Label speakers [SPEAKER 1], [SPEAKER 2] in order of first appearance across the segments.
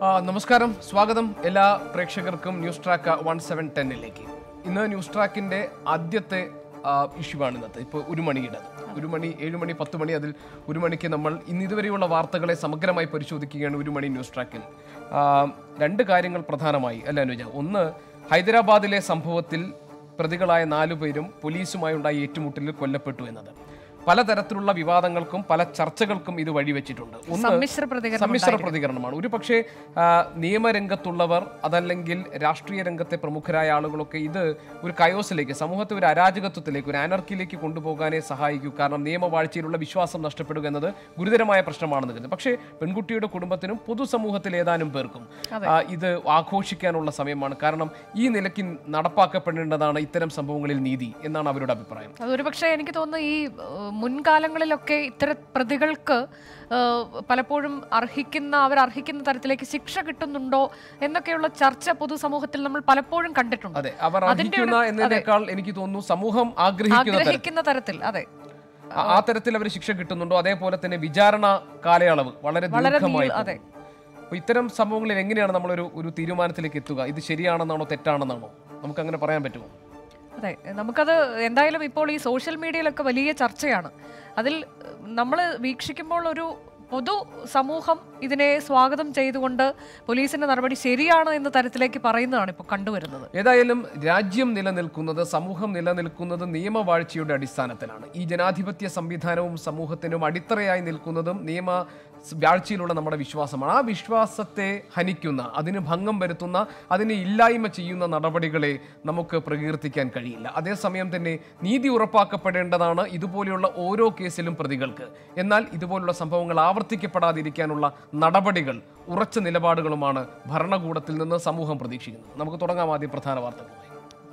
[SPEAKER 1] ആ, നമസ്കാരം സ്വാഗതം എല്ലാ പ്രേക്ഷകർക്കും ന്യൂസ് ട്രാക്ക് വൺ സെവൻ ടെന്നിലേക്ക് ഇന്ന് ന്യൂസ് ട്രാക്കിന്റെ ആദ്യത്തെ ഇഷ്യൂ ആണ് ഇന്നത്തെ ഇപ്പോൾ ഒരു മണിയുടെ ഒരു മണി ഏഴ് മണി പത്ത് മണി അതിൽ ഒരു മണിക്ക് നമ്മൾ ഇന്ന് ഇതുവരെയുള്ള വാർത്തകളെ സമഗ്രമായി പരിശോധിക്കുകയാണ് ഒരു മണി ന്യൂസ് ട്രാക്കിൽ ആ, രണ്ട് കാര്യങ്ങൾ പ്രധാനമായി അല്ല അനുജ ഒന്ന് ഹൈദരാബാദിലെ സംഭവത്തിൽ പ്രതികളായ നാലു പേരും പോലീസുമായി ഉണ്ടായ ഏറ്റുമുട്ടലിൽ കൊല്ലപ്പെട്ടു എന്നത് പലതരത്തിലുള്ള വിവാദങ്ങൾക്കും പല ചർച്ചകൾക്കും ഇത് വഴിവെച്ചിട്ടുണ്ട് ഒന്ന്
[SPEAKER 2] സമ്മിശ്ര പ്രതികരണം
[SPEAKER 1] സമ്മിശ്ര പ്രതികരണമാണ് ഒരു പക്ഷേ ആ, നിയമരംഗത്തുള്ളവർ അതല്ലെങ്കിൽ രാഷ്ട്രീയ രംഗത്തെ പ്രമുഖരായ ആളുകളൊക്കെ ഇത് ഒരു കയോസിലേക്ക് സമൂഹത്തെ ഒരു അരാജകത്വത്തിലേക്ക് ഒരു അനർക്കിയിലേക്ക് കൊണ്ടുപോകാനേ സഹായിക്കൂ കാരണം നിയമവാഴ്ചയിലുള്ള വിശ്വാസം നഷ്ടപ്പെടുക എന്നത് ഗുരുതരമായ പ്രശ്നമാണെന്ന് കരുതുന്നു പക്ഷേ പെൺകുട്ടിയുടെ കുടുംബത്തിനും പൊതുസമൂഹത്തിൽ ഏതാനും പേർക്കും ആ, ഇത് ആഘോഷിക്കാനുള്ള സമയമാണ് കാരണം ഈ നിലയ്ക്ക് നടപ്പാക്കപ്പെടേണ്ടതാണ് ഇത്തരം സംഭവങ്ങളിൽ നീതി എന്നാണ് അവരുടെ അഭിപ്രായം
[SPEAKER 2] അതൊരു പക്ഷേ എനിക്ക് തോന്നുന്നു ഈ ഏഹ്, മുൻകാലങ്ങളിലൊക്കെ ഇത്തരം പ്രതികൾക്ക് ഏഹ്, പലപ്പോഴും അർഹിക്കുന്ന അവർ അർഹിക്കുന്ന തരത്തിലേക്ക് ശിക്ഷ കിട്ടുന്നുണ്ടോ എന്നൊക്കെയുള്ള ചർച്ച പൊതുസമൂഹത്തിൽ നമ്മൾ പലപ്പോഴും കണ്ടിട്ടുണ്ട്
[SPEAKER 1] അതെ അവർ
[SPEAKER 2] അതിന്റെ
[SPEAKER 1] അർഹിക്കുന്ന
[SPEAKER 2] ഒരു-
[SPEAKER 1] എന്നതിനേക്കാൾ എനിക്ക് തോന്നുന്നു സമൂഹം ആഗ്രഹിക്കുന്ന തരത്തിൽ
[SPEAKER 2] ആഗ്രഹിക്കുന്ന തരത്തിൽ അതെ
[SPEAKER 1] ആ- ആ തരത്തിൽ അവർ ശിക്ഷ കിട്ടുന്നുണ്ടോ അതേപോലെ തന്നെ വിചാരണ കാലയളവ് വളരെ
[SPEAKER 2] വളരെ
[SPEAKER 1] ദീർഘമായി
[SPEAKER 2] നീ- അതെ.
[SPEAKER 1] അപ്പൊ ഇത്തരം സംഭവങ്ങളിൽ എങ്ങനെയാണ് നമ്മളൊരു ഒരു തീരുമാനത്തിലേക്ക് എത്തുക ഇത് ശരിയാണെന്നാണോ തെറ്റാണെന്നാണോ നമുക്ക് അങ്ങനെ പറയാൻ പറ്റുമോ
[SPEAKER 2] അതെ നമുക്കത് എന്തായാലും ഇപ്പോൾ ഈ സോഷ്യൽ മീഡിയയിലൊക്കെ വലിയ ചർച്ചയാണ് അതിൽ നമ്മൾ വീക്ഷിക്കുമ്പോൾ ഒരു പൊതു സമൂഹം ഇതിനെ സ്വാഗതം ചെയ്തുകൊണ്ട് പോലീസിന്റെ നടപടി ശരിയാണ് എന്ന തരത്തിലേക്ക് പറയുന്നതാണ് ഇപ്പോൾ കണ്ടുവരുന്നത്
[SPEAKER 1] ഏതായാലും രാജ്യം നിലനിൽക്കുന്നത് സമൂഹം നിലനിൽക്കുന്നത് നിയമവാഴ്ചയുടെ അടിസ്ഥാനത്തിലാണ് ഈ ജനാധിപത്യ സംവിധാനവും സമൂഹത്തിനും അടിത്തറയായി നിൽക്കുന്നതും നിയമ സ് വാഴ്ചയിലുള്ള നമ്മുടെ വിശ്വാസമാണ് ആ വിശ്വാസത്തെ ഹനിക്കുന്ന അതിന് ഭംഗം വരുത്തുന്ന അതിനെ ഇല്ലായ്മ ചെയ്യുന്ന നടപടികളെ നമുക്ക് പ്രകീർത്തിക്കാൻ കഴിയില്ല അതേസമയം തന്നെ നീതി ഉറപ്പാക്കപ്പെടേണ്ടതാണ് ഇതുപോലെയുള്ള ഓരോ കേസിലും പ്രതികൾക്ക് എന്നാൽ ഇതുപോലുള്ള സംഭവങ്ങൾ ആവർത്തിക്കപ്പെടാതിരിക്കാനുള്ള നടപടികൾ ഉറച്ച നിലപാടുകളുമാണ് ഭരണകൂടത്തിൽ നിന്ന് സമൂഹം പ്രതീക്ഷിക്കുന്നത് നമുക്ക് തുടങ്ങാം ആദ്യം പ്രധാന വാർത്തകളുമായി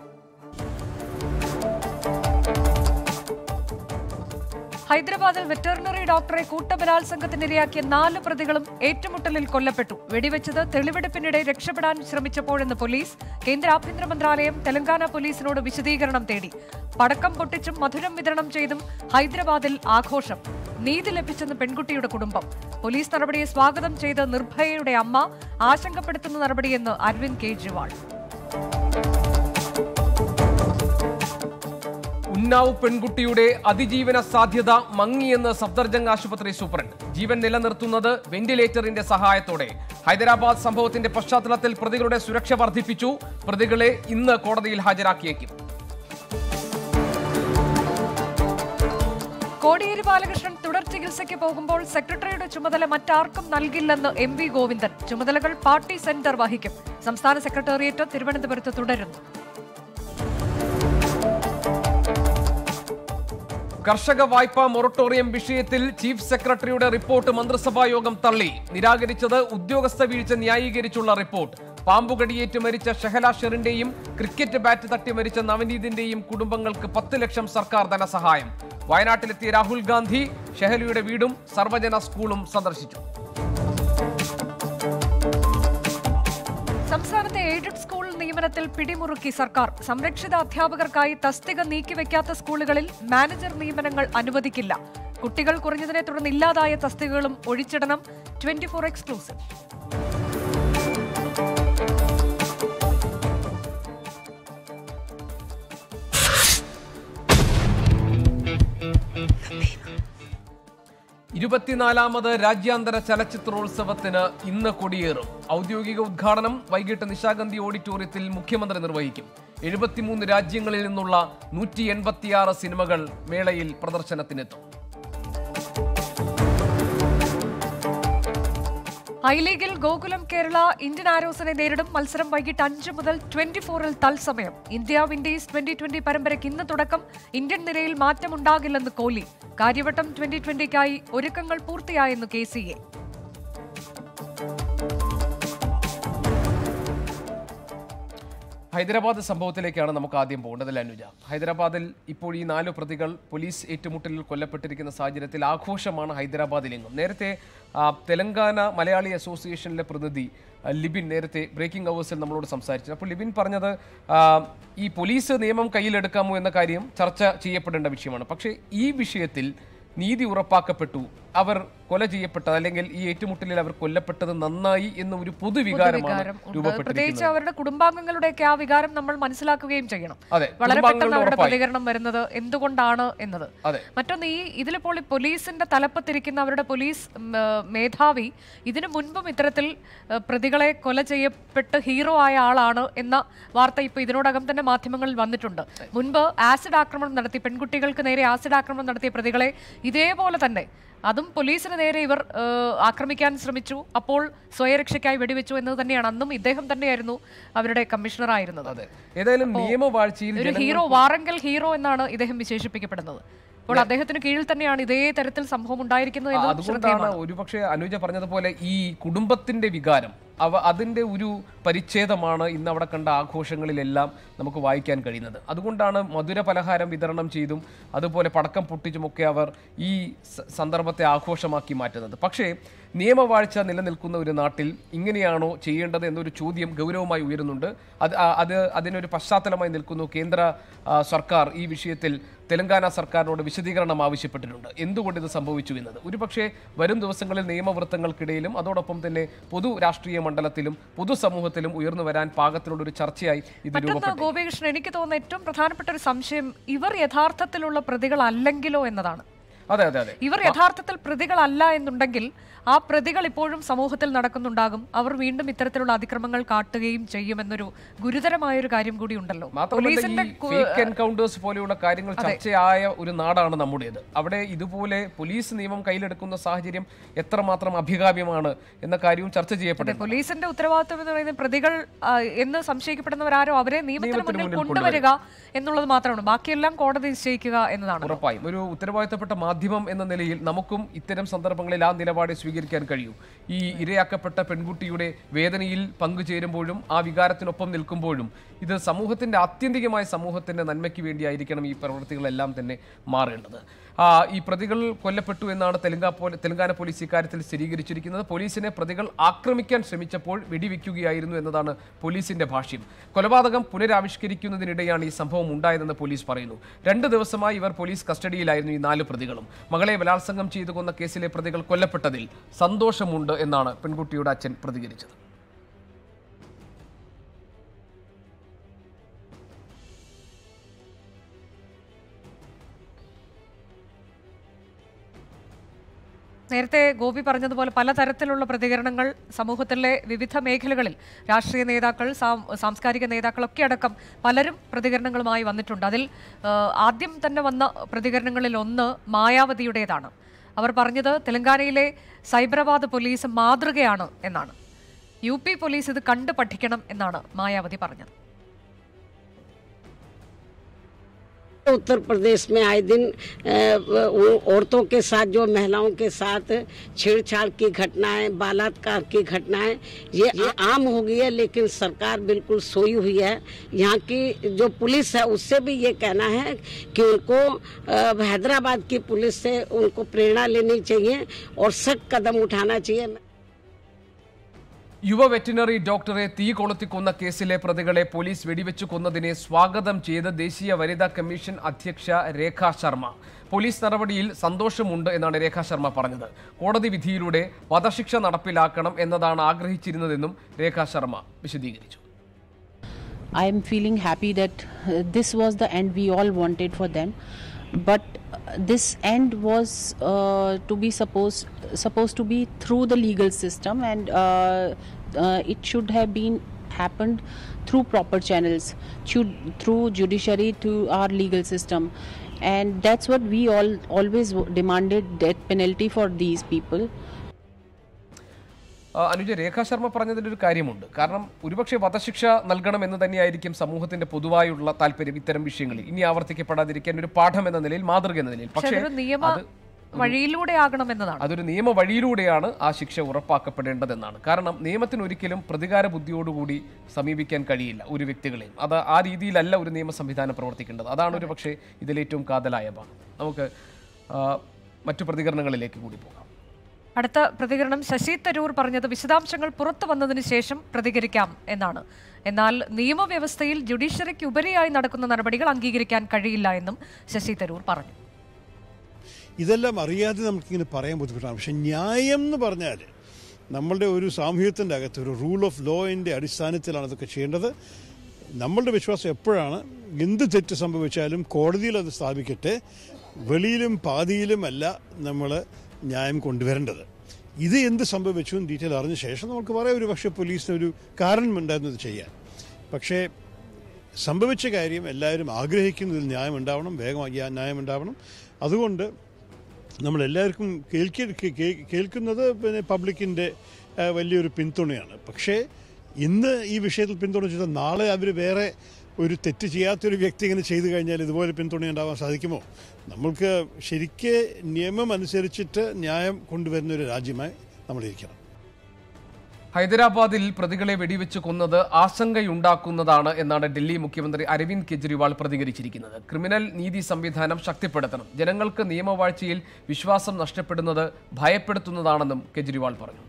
[SPEAKER 2] ഹൈദരാബാദിൽ വെറ്ററിനറി ഡോക്ടറെ കൂട്ടബലാത്സംഗത്തിനിരയാക്കിയ നാല് പ്രതികളും ഏറ്റുമുട്ടലിൽ കൊല്ലപ്പെട്ടു വെടിവെച്ചത് തെളിവെടുപ്പിനിടെ രക്ഷപ്പെടാൻ ശ്രമിച്ചപ്പോഴെന്ന് പോലീസ് കേന്ദ്ര ആഭ്യന്തര മന്ത്രാലയം തെലങ്കാന പോലീസിനോട് വിശദീകരണം തേടി പടക്കം പൊട്ടിച്ചും മധുരം വിതരണം ചെയ്തും ഹൈദരാബാദിൽ ആഘോഷം നീതി ലഭിച്ചെന്ന് പെൺകുട്ടിയുടെ കുടുംബം പോലീസ് നടപടിയെ സ്വാഗതം ചെയ്ത് നിർഭയയുടെ അമ്മ ആശങ്കപ്പെടുത്തുന്ന നടപടിയെന്ന് അരവിന്ദ് കെജ്രിവാൾ
[SPEAKER 1] ഉന്നാവ് പെൺകുട്ടിയുടെ അതിജീവന സാധ്യത മങ്ങിയെന്ന് സഫ്ദർജംഗ് ആശുപത്രി സൂപ്രണ്ട് ജീവൻ നിലനിർത്തുന്നത് വെന്റിലേറ്ററിന്റെ സഹായത്തോടെ ഹൈദരാബാദ് സംഭവത്തിന്റെ പശ്ചാത്തലത്തിൽ പ്രതികളുടെ സുരക്ഷ വർദ്ധിപ്പിച്ചു പ്രതികളെ ഇന്ന് കോടതിയിൽ ഹാജരാക്കിയേക്കും
[SPEAKER 2] കോടിയേരി ബാലകൃഷ്ണൻ തുടർ ചികിത്സയ്ക്ക് പോകുമ്പോൾ സെക്രട്ടറിയുടെ ചുമതല മറ്റാർക്കും നൽകില്ലെന്ന് എം വി ഗോവിന്ദൻ ചുമതലകൾ പാർട്ടി സെന്റർ വഹിക്കും സംസ്ഥാന സെക്രട്ടേറിയറ്റ് തിരുവനന്തപുരത്ത് തുടരുന്നു
[SPEAKER 1] കർഷക വായ്പാ മൊറട്ടോറിയം വിഷയത്തിൽ ചീഫ് സെക്രട്ടറിയുടെ റിപ്പോർട്ട് മന്ത്രിസഭാ യോഗം തള്ളി നിരാകരിച്ചത് ഉദ്യോഗസ്ഥ വീഴ്ച ന്യായീകരിച്ചുള്ള റിപ്പോർട്ട് പാമ്പുകടിയേറ്റ് മരിച്ച ഷെഹല ഷെറിന്റെയും ക്രിക്കറ്റ് ബാറ്റ് തട്ടി മരിച്ച നവനീതിന്റെയും കുടുംബങ്ങൾക്ക് പത്ത് ലക്ഷം സർക്കാർ ധനസഹായം വയനാട്ടിലെത്തിയ രാഹുൽ ഗാന്ധി ഷെഹലയുടെ വീടും സർവജന സ്കൂളും സന്ദർശിച്ചു
[SPEAKER 2] സംസ്ഥാനത്തെ എയ്ഡഡ് സ്കൂൾ നിയമനത്തിൽ പിടിമുറുക്കി സർക്കാർ സംരക്ഷിത അധ്യാപകർക്കായി തസ്തിക നീക്കിവെക്കാത്ത സ്കൂളുകളിൽ മാനേജർ നിയമനങ്ങൾ അനുവദിക്കില്ല കുട്ടികൾ കുറഞ്ഞതിനെ തുടർന്ന് ഇല്ലാതായ തസ്തികകളും ഒഴിച്ചിടണം ട്വന്റി ഫോർ എക്സ്ക്ലൂസീവ്
[SPEAKER 1] ഇരുപത്തിനാലാമത് രാജ്യാന്തര ചലച്ചിത്രോത്സവത്തിന് ഇന്ന് കൊടിയേറും ഔദ്യോഗിക ഉദ്ഘാടനം വൈകിട്ട് നിശാഗന്ധി ഓഡിറ്റോറിയത്തിൽ മുഖ്യമന്ത്രി നിർവഹിക്കും എഴുപത്തിമൂന്ന് രാജ്യങ്ങളിൽ നിന്നുള്ള നൂറ്റി എൺപത്തിയാറ് സിനിമകൾ മേളയിൽ പ്രദർശനത്തിനെത്തും
[SPEAKER 2] ഐ ലീഗിൽ ഗോകുലം കേരള ഇന്ത്യൻ ആരോസിനെ നേരിടും മത്സരം വൈകിട്ട് അഞ്ച് മുതൽ ട്വന്റി ഫോറിൽ തത്സമയം ഇന്ത്യ വിൻഡീസ് ട്വന്റി ട്വന്റി പരമ്പരയ്ക്ക് ഇന്ന് തുടക്കം ഇന്ത്യൻ നിരയിൽ മാറ്റമുണ്ടാകില്ലെന്ന് കോഹ്ലി കാര്യവട്ടം ട്വന്റി ട്വന്റിക്കായി ഒരുക്കങ്ങൾ പൂർത്തിയായെന്ന് കെ സി എ
[SPEAKER 1] ഹൈദരാബാദ് സംഭവത്തിലേക്കാണ് നമുക്ക് ആദ്യം പോകേണ്ടത് അനുജ ഹൈദരാബാദിൽ ഇപ്പോൾ ഈ നാല് പ്രതികൾ പോലീസ് ഏറ്റുമുട്ടലിൽ കൊല്ലപ്പെട്ടിരിക്കുന്ന സാഹചര്യത്തിൽ ആഘോഷമാണ് ഹൈദരാബാദിലെങ്ങും നേരത്തെ ആ, തെലങ്കാന മലയാളി അസോസിയേഷനിലെ പ്രതിനിധി ആ, ലിബിൻ നേരത്തെ ബ്രേക്കിംഗ് അവേഴ്സിൽ നമ്മളോട് സംസാരിച്ചു അപ്പോൾ ലിബിൻ പറഞ്ഞത് ആ, ഈ പോലീസ് നിയമം കയ്യിലെടുക്കാമോ എന്ന കാര്യം ചർച്ച ചെയ്യപ്പെടേണ്ട വിഷയമാണ് പക്ഷേ ഈ വിഷയത്തിൽ നീതി ഉറപ്പാക്കപ്പെട്ടു അവർ കൊല ചെയ്യപ്പെട്ടത് അല്ലെങ്കിൽ ഈ ഏറ്റുമുട്ടലിൽ അവർ കൊല്ലപ്പെട്ടത് നന്നായി എന്ന ഒരു പൊതുവികാരമാണ്
[SPEAKER 2] വികാരം ഉണ്ട്. പ്രത്യേകിച്ച്
[SPEAKER 1] രൂപപ്പെട്ടിരിക്കുന്നത്
[SPEAKER 2] അവരുടെ കുടുംബാംഗങ്ങളുടെയൊക്കെ ആ വികാരം നമ്മൾ മനസ്സിലാക്കുകയും ചെയ്യണം
[SPEAKER 1] അതെ
[SPEAKER 2] വളരെ പെട്ടെന്ന്
[SPEAKER 1] കുടുംബാംഗങ്ങളുടെ
[SPEAKER 2] അവരുടെ
[SPEAKER 1] ഉറപ്പായി
[SPEAKER 2] പ്രതികരണം വരുന്നത് എന്തുകൊണ്ടാണ് എന്നത്
[SPEAKER 1] അതെ
[SPEAKER 2] മറ്റൊന്ന് ഈ ഇതിലിപ്പോൾ ഈ പോലീസിന്റെ തലപ്പത്തിരിക്കുന്ന അവരുടെ പോലീസ് ഉം, ആ, മേധാവി ഇതിനു മുൻപും ഇത്തരത്തിൽ ആ, പ്രതികളെ കൊല ചെയ്യപ്പെട്ട് ഹീറോ ആയ ആളാണ് എന്ന വാർത്ത ഇപ്പോൾ ഇതിനോടകം തന്നെ മാധ്യമങ്ങളിൽ വന്നിട്ടുണ്ട് മുൻപ് ആസിഡ് ആക്രമണം നടത്തി പെൺകുട്ടികൾക്ക് നേരെ ആസിഡ് ആക്രമണം നടത്തിയ പ്രതികളെ ഇതേപോലെ തന്നെ അതും പോലീസിന് നേരെ ഇവർ ആ, ആക്രമിക്കാൻ ശ്രമിച്ചു അപ്പോൾ സ്വയരക്ഷയ്ക്കായി വെടിവെച്ചു എന്നത് തന്നെയാണ് അന്നും ഇദ്ദേഹം തന്നെയായിരുന്നു അവരുടെ കമ്മീഷണർ ആയിരുന്നത്
[SPEAKER 1] അതെ ഏതായാലും നിയമവാഴ്ചയിൽ
[SPEAKER 2] ഒരു ഹീറോ വാറങ്കൽ ഹീറോ എന്നാണ് ഇദ്ദേഹം വിശേഷിപ്പിക്കപ്പെടുന്നത് അപ്പോൾ അദ്ദേഹത്തിന് കീഴിൽ തന്നെയാണ് ഇതേ തരത്തിൽ സംഭവം ഉണ്ടായിരിക്കുന്നത്
[SPEAKER 1] ആ,
[SPEAKER 2] എന്ന്
[SPEAKER 1] അതുകൊണ്ടാണ് ഒരുപക്ഷെ അനുജ പറഞ്ഞതുപോലെ ഈ കുടുംബത്തിന്റെ വികാരം അവ അതിന്റെ ഒരു പരിച്ഛേദമാണ് ഇന്ന് അവിടെ കണ്ട ആഘോഷങ്ങളിലെല്ലാം നമുക്ക് വായിക്കാൻ കഴിയുന്നത് അതുകൊണ്ടാണ് മധുര പലഹാരം വിതരണം ചെയ്തും അതുപോലെ പടക്കം പൊട്ടിച്ചുമൊക്കെ അവർ ഈ സ- സന്ദർഭത്തെ ആഘോഷമാക്കി മാറ്റുന്നത് പക്ഷേ നിയമവാഴ്ച നിലനിൽക്കുന്ന ഒരു നാട്ടിൽ ഇങ്ങനെയാണോ ചെയ്യേണ്ടത് എന്നൊരു ചോദ്യം ഗൗരവമായി ഉയരുന്നുണ്ട് അത് ആ- അത് അതിനൊരു പശ്ചാത്തലമായി നിൽക്കുന്നു കേന്ദ്ര ആ, സർക്കാർ ഈ വിഷയത്തിൽ തെലങ്കാന സർക്കാരിനോട് വിശദീകരണം ആവശ്യപ്പെട്ടിട്ടുണ്ട് എന്തുകൊണ്ട് ഇത് സംഭവിച്ചു എന്നത് ഒരുപക്ഷെ വരും ദിവസങ്ങളിൽ നിയമവൃത്തങ്ങൾക്കിടയിലും അതോടൊപ്പം തന്നെ പൊതു രാഷ്ട്രീയ മണ്ഡലത്തിലും പൊതുസമൂഹത്തിലും ഉയർന്നു വരാൻ പാകത്തിലുള്ള ഒരു ചർച്ചയായി ഇത്
[SPEAKER 2] മറ്റൊന്ന്
[SPEAKER 1] രൂപപ്പെട്ടു
[SPEAKER 2] ഗോപികൃഷ്ണൻ എനിക്ക് തോന്നുന്ന ഏറ്റവും പ്രധാനപ്പെട്ട ഒരു സംശയം ഇവർ യഥാർത്ഥത്തിലുള്ള പ്രതികളല്ലെങ്കിലോ എന്നതാണ്
[SPEAKER 1] അതെ അതെ അതെ
[SPEAKER 2] ഇവർ യഥാർത്ഥത്തിൽ പ്രതികളല്ല എന്നുണ്ടെങ്കിൽ ആ പ്രതികൾ ഇപ്പോഴും സമൂഹത്തിൽ നടക്കുന്നുണ്ടാകും അവർ വീണ്ടും ഇത്തരത്തിലുള്ള അതിക്രമങ്ങൾ കാട്ടുകയും ചെയ്യുമെന്നൊരു ഗുരുതരമായ ഒരു കാര്യം കൂടി ഉണ്ടല്ലോ
[SPEAKER 1] മാത്രമല്ല
[SPEAKER 2] പോലീസിന്റെ
[SPEAKER 1] ഈ ഫേക്ക് എൻകൗണ്ടേഴ്സ് പോലെയുള്ള കാര്യങ്ങൾ ചർച്ചയായ ഒരു നാടാണ് നമ്മുടേത് അവിടെ ഇതുപോലെ പോലീസ് നിയമം കയ്യിലെടുക്കുന്ന സാഹചര്യം എത്രമാത്രം അഭികാമ്യമാണ് എന്ന കാര്യവും ചർച്ച ചെയ്യപ്പെട്ടു
[SPEAKER 2] പോലീസിന്റെ ഉത്തരവാദിത്വം എന്ന് പറയുന്നത് പ്രതികൾ ആ, എന്ന് സംശയിക്കപ്പെടുന്നവരാരോ അവരെ നിയമത്തിന്
[SPEAKER 1] നിയമത്തിന്
[SPEAKER 2] മുന്നിൽ
[SPEAKER 1] മുന്നിൽ
[SPEAKER 2] കൊണ്ടുവരിക എന്നുള്ളത് മാത്രമാണ് ബാക്കിയെല്ലാം കോടതി നിശ്ചയിക്കുക എന്നതാണ്
[SPEAKER 1] ഉറപ്പായും ഒരു ഉത്തരവാദിത്തപ്പെട്ട മാധ്യമം എന്ന നിലയിൽ നമുക്കും ഇത്തരം സന്ദർഭങ്ങളിൽ ആ നിലപാട് സ്വീകരിക്കാൻ കഴിയൂ ഈ ഇരയാക്കപ്പെട്ട പെൺകുട്ടിയുടെ വേദനയിൽ പങ്കുചേരുമ്പോഴും ആ വികാരത്തിനൊപ്പം നിൽക്കുമ്പോഴും ഇത് സമൂഹത്തിന്റെ ആത്യന്തികമായ സമൂഹത്തിന്റെ നന്മയ്ക്ക് വേണ്ടിയായിരിക്കണം ഈ പ്രവൃത്തികളെല്ലാം തന്നെ മാറേണ്ടത് ആ, ഈ പ്രതികൾ കൊല്ലപ്പെട്ടു എന്നാണ് തെലങ്കാ പോല തെലങ്കാന പോലീസ് ഇക്കാര്യത്തിൽ സ്ഥിരീകരിച്ചിരിക്കുന്നത് പോലീസിനെ പ്രതികൾ ആക്രമിക്കാൻ ശ്രമിച്ചപ്പോൾ വെടിവെക്കുകയായിരുന്നു എന്നതാണ് പോലീസിന്റെ ഭാഷ്യം കൊലപാതകം പുനരാവിഷ്കരിക്കുന്നതിനിടെയാണ് ഈ സംഭവം ഉണ്ടായതെന്ന് പോലീസ് പറയുന്നു രണ്ട് ദിവസമായി ഇവർ പോലീസ് കസ്റ്റഡിയിലായിരുന്നു ഈ നാല് പ്രതികളും മകളെ ബലാത്സംഗം ചെയ്തു കൊന്ന കേസിലെ പ്രതികൾ കൊല്ലപ്പെട്ടതിൽ സന്തോഷമുണ്ട് എന്നാണ് പെൺകുട്ടിയുടെ അച്ഛൻ പ്രതികരിച്ചത്
[SPEAKER 2] നേരത്തെ ഗോപി പറഞ്ഞതുപോലെ പലതരത്തിലുള്ള പ്രതികരണങ്ങൾ സമൂഹത്തിലെ വിവിധ മേഖലകളിൽ രാഷ്ട്രീയ നേതാക്കൾ സാം- സാംസ്കാരിക നേതാക്കളൊക്കെ അടക്കം പലരും പ്രതികരണങ്ങളുമായി വന്നിട്ടുണ്ട് അതിൽ ആ, ആദ്യം തന്നെ വന്ന പ്രതികരണങ്ങളിൽ ഒന്ന് മായാവതിയുടേതാണ് അവർ പറഞ്ഞത് തെലങ്കാനയിലെ സൈബറാബാദ് പോലീസ് മാതൃകയാണ് എന്നാണ് യു പി പോലീസ് ഇത് കണ്ടു പഠിക്കണം എന്നാണ് മായാവതി പറഞ്ഞത്
[SPEAKER 3] उत्तर प्रदेश में आए दिन अ, उन औरतों के साथ जो महिलाओं के साथ छेड़छाड़ की घटनाएं बलात्कार की घटनाएं ये आम हो गई है लेकिन सरकार बिल्कुल सोई हुई है यहाँ की जो पुलिस है उससे भी ये कहना है कि उनको अ, हैदराबाद की पुलिस से उनको प्रेरणा लेनी चाहिए और सख्त कदम उठाना चाहिए
[SPEAKER 1] യുവ വെറ്റിനറി ഡോക്ടറെ തീ കൊളുത്തി കൊന്ന കേസിലെ പ്രതികളെ പോലീസ് വെടിവെച്ചു കൊന്നതിനെ സ്വാഗതം ചെയ്ത് ദേശീയ വനിതാ കമ്മീഷൻ അധ്യക്ഷ രേഖ ശർമ്മ പോലീസ് നടപടിയിൽ സന്തോഷമുണ്ട് എന്നാണ് രേഖ ശർമ്മ പറഞ്ഞത് കോടതി വിധിയിലൂടെ വധശിക്ഷ നടപ്പിലാക്കണം എന്നതാണ് ആഗ്രഹിച്ചിരുന്നതെന്നും രേഖ ശർമ്മ വിശദീകരിച്ചു
[SPEAKER 4] I am feeling happy that uh, this was the end we all wanted for them, but uh, this end was uh, to be supposed supposed to be through the legal system, and uh, uh, it should have been happened through proper channels, should, through judiciary to our legal system, and that's what we all always demanded death penalty for these people.
[SPEAKER 1] ആ, അനുജ രേഖാ ശർമ്മ പറഞ്ഞതിൽ ഒരു കാര്യമുണ്ട് കാരണം ഒരുപക്ഷെ വധശിക്ഷ നൽകണം എന്ന് തന്നെയായിരിക്കും സമൂഹത്തിന്റെ പൊതുവായുള്ള താല്പര്യം ഇത്തരം വിഷയങ്ങളിൽ ഇനി ആവർത്തിക്കപ്പെടാതിരിക്കാൻ ഒരു പാഠം എന്ന നിലയിൽ മാതൃക എന്ന നിലയിൽ
[SPEAKER 2] പക്ഷെ
[SPEAKER 1] പക്ഷേ
[SPEAKER 2] അതൊരു നിയമ
[SPEAKER 1] അത്
[SPEAKER 2] വഴിയിലൂടെ ആകണമെന്നതാണ്
[SPEAKER 1] അതൊരു നിയമ വഴിയിലൂടെയാണ് ആ ശിക്ഷ ഉറപ്പാക്കപ്പെടേണ്ടതെന്നാണ് കാരണം നിയമത്തിന് ഒരിക്കലും പ്രതികാര ബുദ്ധിയോടുകൂടി സമീപിക്കാൻ കഴിയില്ല ഒരു വ്യക്തികളെയും അത് ആ രീതിയിലല്ല ഒരു നിയമ സംവിധാനം പ്രവർത്തിക്കേണ്ടത് അതാണ് ഒരു പക്ഷേ ഇതിലേറ്റവും കാതലായ ഭാഗം നമുക്ക് ആ, മറ്റു പ്രതികരണങ്ങളിലേക്ക് കൂടി പോകാം
[SPEAKER 2] അടുത്ത പ്രതികരണം ശശി തരൂർ പറഞ്ഞത് വിശദാംശങ്ങൾ പുറത്തു വന്നതിന് ശേഷം പ്രതികരിക്കാം എന്നാണ് എന്നാൽ നിയമവ്യവസ്ഥയിൽ ജുഡീഷ്യറിക്ക് ഉപരിയായി നടക്കുന്ന നടപടികൾ അംഗീകരിക്കാൻ കഴിയില്ല എന്നും ശശി തരൂർ പറഞ്ഞു
[SPEAKER 5] ഇതെല്ലാം അറിയാതെ നമുക്കിങ്ങനെ പറയാൻ ബുദ്ധിമുട്ടാണ് പക്ഷെ ന്യായം എന്ന് പറഞ്ഞാൽ നമ്മളുടെ ഒരു സാമൂഹ്യത്തിൻ്റെ അകത്ത് ഒരു റൂൾ ഓഫ് ലോയിൻ്റെ അടിസ്ഥാനത്തിലാണ് ഇതൊക്കെ ചെയ്യേണ്ടത് നമ്മളുടെ വിശ്വാസം എപ്പോഴാണ് എന്ത് തെറ്റ് സംഭവിച്ചാലും കോടതിയിൽ അത് സ്ഥാപിക്കട്ടെ വെളിയിലും പാതിയിലും അല്ല നമ്മൾ ന്യായം കൊണ്ടുവരേണ്ടത് ഇത് എന്ത് സംഭവിച്ചു എന്ന് ഡീറ്റെയിൽ അറിഞ്ഞ ശേഷം നമുക്ക് പറയാം ഒരു പക്ഷേ പോലീസിന് ഒരു കാരണമുണ്ടായിരുന്നു ഇത് ചെയ്യാൻ പക്ഷേ സംഭവിച്ച കാര്യം എല്ലാവരും ആഗ്രഹിക്കുന്നതിൽ ന്യായം ഉണ്ടാവണം വേഗമായി ആ ന്യായം ഉണ്ടാവണം അതുകൊണ്ട് നമ്മളെല്ലാവർക്കും കേൾക്കി കേ- കേൾക്കുന്നത് പിന്നെ പബ്ലിക്കിൻ്റെ ആ, വലിയൊരു പിന്തുണയാണ് പക്ഷേ ഇന്ന് ഈ വിഷയത്തിൽ പിന്തുണ ചെയ്താൽ നാളെ അവർ വേറെ ഒരു തെറ്റ് ചെയ്യാത്തൊരു വ്യക്തി ഇങ്ങനെ ചെയ്തു കഴിഞ്ഞാൽ ഇതുപോലെ പിന്തുണ ഉണ്ടാവാൻ സാധിക്കുമോ നമ്മൾക്ക് ശരിക്ക് നിയമം അനുസരിച്ചിട്ട് ന്യായം കൊണ്ടുവരുന്ന ഒരു രാജ്യമായി നമ്മളിരിക്കണം
[SPEAKER 1] ഹൈദരാബാദിൽ പ്രതികളെ വെടിവെച്ച് കൊന്നത് ആശങ്കയുണ്ടാക്കുന്നതാണ് എന്നാണ് ഡൽഹി മുഖ്യമന്ത്രി അരവിന്ദ് കെജ്രിവാൾ പ്രതികരിച്ചിരിക്കുന്നത് ക്രിമിനൽ നീതി സംവിധാനം ശക്തിപ്പെടുത്തണം ജനങ്ങൾക്ക് നിയമവാഴ്ചയിൽ വിശ്വാസം നഷ്ടപ്പെടുന്നത് ഭയപ്പെടുത്തുന്നതാണെന്നും കെജ്രിവാൾ പറഞ്ഞു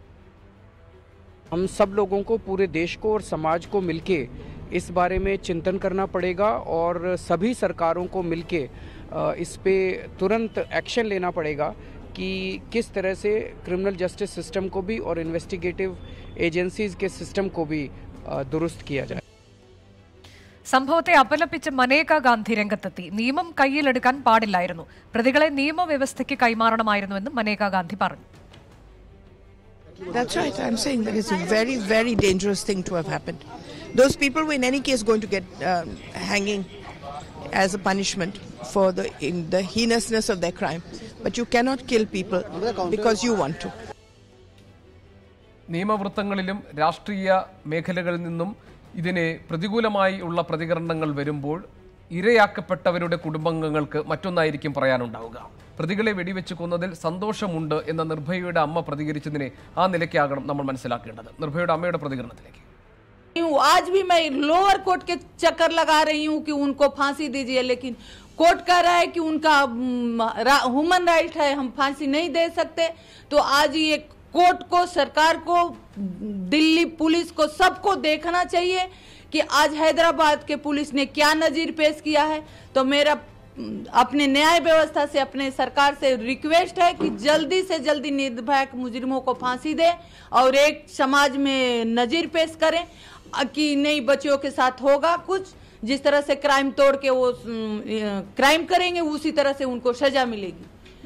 [SPEAKER 6] हम सब लोगों को पूरे देश को और समाज को मिलके इस बारे में चिंतन करना पड़ेगा और सभी सरकारों को मिलके अ, इस पे तुरंत एक्शन लेना पड़ेगा कि किस तरह से क्रिमिनल जस्टिस सिस्टम को भी और इन्वेस्टिगेटिव एजेंसीज के सिस्टम को भी अ, दुरुस्त किया जाए
[SPEAKER 2] സംഭവത്തെ അപലപിച്ച് മനേക ഗാന്ധി രംഗത്തെത്തി നിയമം കയ്യിലെടുക്കാൻ പാടില്ലായിരുന്നു പ്രതികളെ നിയമവ്യവസ്ഥയ്ക്ക് കൈമാറണമായിരുന്നുവെന്നും മനേക ഗാന്ധി പറഞ്ഞു
[SPEAKER 7] That's right. I'm saying that it's a very, very dangerous thing to have happened. Those people were in any case going to get um, hanging as a punishment for the in the heinousness of their crime. But you cannot kill people because you want to.
[SPEAKER 1] നിയമവൃത്തങ്ങളിലും രാഷ്ട്രീയ മേഖലകളിൽ നിന്നും ഇതിനെ പ്രതികൂലമായി ഉള്ള പ്രതികരണങ്ങൾ വരുമ്പോൾ ഇരയാക്കപ്പെട്ടവരുടെ കുടുംബാംഗങ്ങൾക്ക് മറ്റൊന്നായിരിക്കും പറയാനുണ്ടാവുക പ്രതികളെ വെടിവെച്ച് കൊന്നതിൽ സന്തോഷമുണ്ട് എന്ന നിർഭയയുടെ അമ്മ പ്രതികരിച്ചതിനെ ആ നിലയ്ക്കാകണം നമ്മൾ മനസ്സിലാക്കേണ്ടത് നിർഭയയുടെ अम्मയുടെ പ്രതികരണത്തിലേക്ക്
[SPEAKER 8] हूँ आज भी मैं लोअर कोर्ट के चक्कर लगा रही हूँ कि उनको फांसी दीजिए लेकिन कोर्ट कह रहा है कि उनका ह्यूमन राइट है हम फांसी नहीं दे सकते तो आज ये कोर्ट को सरकार को दिल्ली पुलिस को सबको देखना चाहिए कि आज हैदराबाद के पुलिस ने क्या नजीर पेश किया है तो मेरा हम्म, अपने न्याय व्यवस्था से अपने सरकार से रिक्वेस्ट है कि जल्दी से जल्दी निर्भया मुजरिमों को फांसी दे और एक समाज में नजीर पेश करें अ, कि नहीं बच्चियों के साथ होगा कुछ जिस तरह से क्राइम तोड़ के वो क्राइम करेंगे उसी तरह से उनको सजा मिलेगी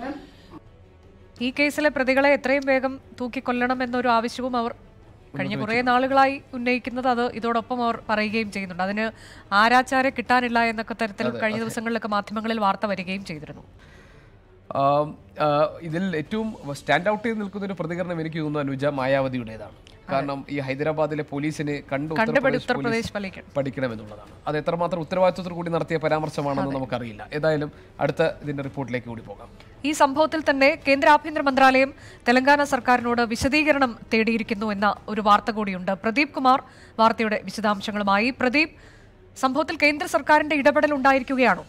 [SPEAKER 2] ഈ കേസിലെ പ്രതികളെ എത്രയും വേഗം തൂക്കിക്കൊല്ലണം എന്നൊരു ആവശ്യവും അവർ കഴിഞ്ഞ കുറേ നാളുകളായി ഉന്നയിക്കുന്നത് അത് ഇതോടൊപ്പം അവർ പറയുകയും ചെയ്യുന്നുണ്ട് അതിന് ആരാച്ചാരെ കിട്ടാനില്ല എന്നൊക്കെ തരത്തിൽ കഴിഞ്ഞ ദിവസങ്ങളിലൊക്കെ മാധ്യമങ്ങളിൽ വാർത്ത വരികയും ചെയ്തിരുന്നു
[SPEAKER 1] ആം, ആ, ഇതിൽ ഏറ്റവും സ്റ്റാൻഡ് ഔട്ട് ചെയ്ത് നിൽക്കുന്ന ഒരു പ്രതികരണം എനിക്ക് തോന്നുന്നു അനുജ മായാവതിയുടേതാണ് കാരണം ഈ ഹൈദരാബാദിലെ പോലീസിനെ കണ്ട്
[SPEAKER 2] കണ്ടുപടി
[SPEAKER 1] ഉത്തർപ്രദേശ്
[SPEAKER 2] ഉത്തർപ്രദേശ്
[SPEAKER 1] പോലീസ്
[SPEAKER 2] പഠിക്കണം
[SPEAKER 1] പഠിക്കണമെന്നുള്ളതാണ് അത് എത്രമാത്രം ഉത്തരവാദിത്വത്തോടു കൂടി നടത്തിയ പരാമർശമാണെന്ന് നമുക്കറിയില്ല ഏതായാലും അടുത്ത ഇതിന്റെ റിപ്പോർട്ടിലേക്ക് കൂടി പോകാം
[SPEAKER 2] ഈ സംഭവത്തിൽ തന്നെ കേന്ദ്ര ആഭ്യന്തര മന്ത്രാലയം തെലങ്കാന സർക്കാരിനോട് വിശദീകരണം തേടിയിരിക്കുന്നു എന്ന ഒരു വാർത്ത കൂടിയുണ്ട് പ്രദീപ് കുമാർ വാർത്തയുടെ വിശദാംശങ്ങളുമായി പ്രദീപ് സംഭവത്തിൽ കേന്ദ്ര സർക്കാരിന്റെ ഇടപെടൽ ഉണ്ടായിരിക്കുകയാണോ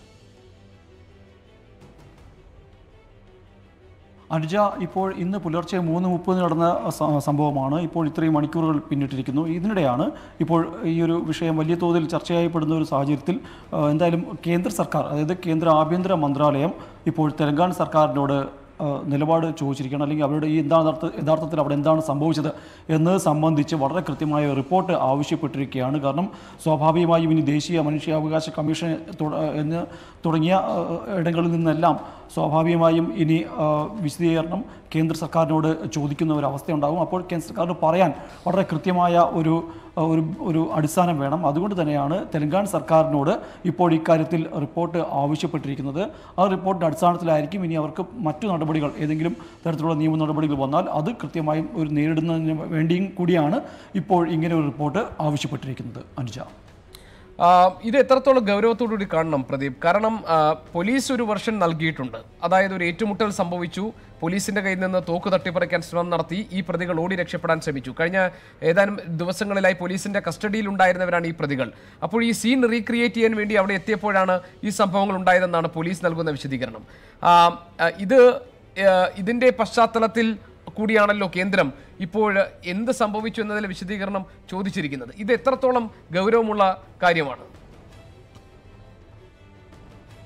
[SPEAKER 9] അനുജ ഇപ്പോൾ ഇന്ന് പുലർച്ചെ മൂന്ന് മുപ്പതിന് നടന്ന സ- സംഭവമാണ് ഇപ്പോൾ ഇത്രയും മണിക്കൂറുകൾ പിന്നിട്ടിരിക്കുന്നു ഇതിനിടെയാണ് ഇപ്പോൾ ഈ ഒരു വിഷയം വലിയ തോതിൽ ചർച്ചയായപ്പെടുന്ന ഒരു സാഹചര്യത്തിൽ ആ, എന്തായാലും കേന്ദ്ര സർക്കാർ അതായത് കേന്ദ്ര ആഭ്യന്തര മന്ത്രാലയം ഇപ്പോൾ തെലങ്കാന സർക്കാരിനോട് ആ, നിലപാട് ചോദിച്ചിരിക്കുകയാണ് അല്ലെങ്കിൽ അവരുടെ ഈ എന്താണ് യഥാർത്ഥ- യഥാർത്ഥത്തിൽ അവിടെ എന്താണ് സംഭവിച്ചത് എന്നത് സംബന്ധിച്ച് വളരെ കൃത്യമായ റിപ്പോർട്ട് ആവശ്യപ്പെട്ടിരിക്കുകയാണ് കാരണം സ്വാഭാവികമായും ഇനി ദേശീയ മനുഷ്യാവകാശ കമ്മീഷൻ തുട- എന്ന് തുടങ്ങിയ ആ, ഇടങ്ങളിൽ നിന്നെല്ലാം സ്വാഭാവികമായും ഇനി ആ, വിശദീകരണം കേന്ദ്ര സർക്കാരിനോട് ചോദിക്കുന്ന ഒരു അവസ്ഥയുണ്ടാകും അപ്പോൾ കേന്ദ്ര സർക്കാരിന് പറയാൻ വളരെ കൃത്യമായ ഒരു ആ, ഒരു ഒരു അടിസ്ഥാനം വേണം അതുകൊണ്ട് തന്നെയാണ് തെലങ്കാന സർക്കാരിനോട് ഇപ്പോൾ ഇക്കാര്യത്തിൽ റിപ്പോർട്ട് ആവശ്യപ്പെട്ടിരിക്കുന്നത് ആ റിപ്പോർട്ടിൻ്റെ അടിസ്ഥാനത്തിലായിരിക്കും ഇനി അവർക്ക് മറ്റു നടപടികൾ ഏതെങ്കിലും തരത്തിലുള്ള നിയമ നടപടികൾ വന്നാൽ അത് കൃത്യമായും ഒരു നേരിടുന്നതിന് വേണ്ടിയും കൂടിയാണ് ഇപ്പോൾ ഇങ്ങനെ ഒരു റിപ്പോർട്ട് ആവശ്യപ്പെട്ടിരിക്കുന്നത് അനുജ
[SPEAKER 1] ആ, ഇത് എത്രത്തോളം ഗൗരവത്തോടുകൂടി കാണണം പ്രദീപ് കാരണം ആ, പോലീസ് ഒരു വർഷം നൽകിയിട്ടുണ്ട് അതായത് ഒരു ഏറ്റുമുട്ടൽ സംഭവിച്ചു പോലീസിന്റെ കയ്യിൽ നിന്ന് തോക്ക് തട്ടിപ്പറിക്കാൻ ശ്രമം നടത്തി ഈ പ്രതികൾ ഓടി രക്ഷപ്പെടാൻ ശ്രമിച്ചു കഴിഞ്ഞ ഏതാനും ദിവസങ്ങളിലായി പോലീസിന്റെ കസ്റ്റഡിയിൽ ഉണ്ടായിരുന്നവരാണ് ഈ പ്രതികൾ അപ്പോൾ ഈ സീൻ റീക്രിയേറ്റ് ചെയ്യാൻ വേണ്ടി അവിടെ എത്തിയപ്പോഴാണ് ഈ സംഭവങ്ങൾ ഉണ്ടായതെന്നാണ് പോലീസ് നൽകുന്ന വിശദീകരണം ആ, ആ, ഇത് ആ, ഇതിന്റെ പശ്ചാത്തലത്തിൽ കൂടിയാണല്ലോ കേന്ദ്രം ഇപ്പോൾ എന്ത് സംഭവിച്ചു എന്നതിലെ വിശദീകരണം ചോദിച്ചിരിക്കുന്നത് ഇത് എത്രത്തോളം ഗൗരവമുള്ള കാര്യമാണ്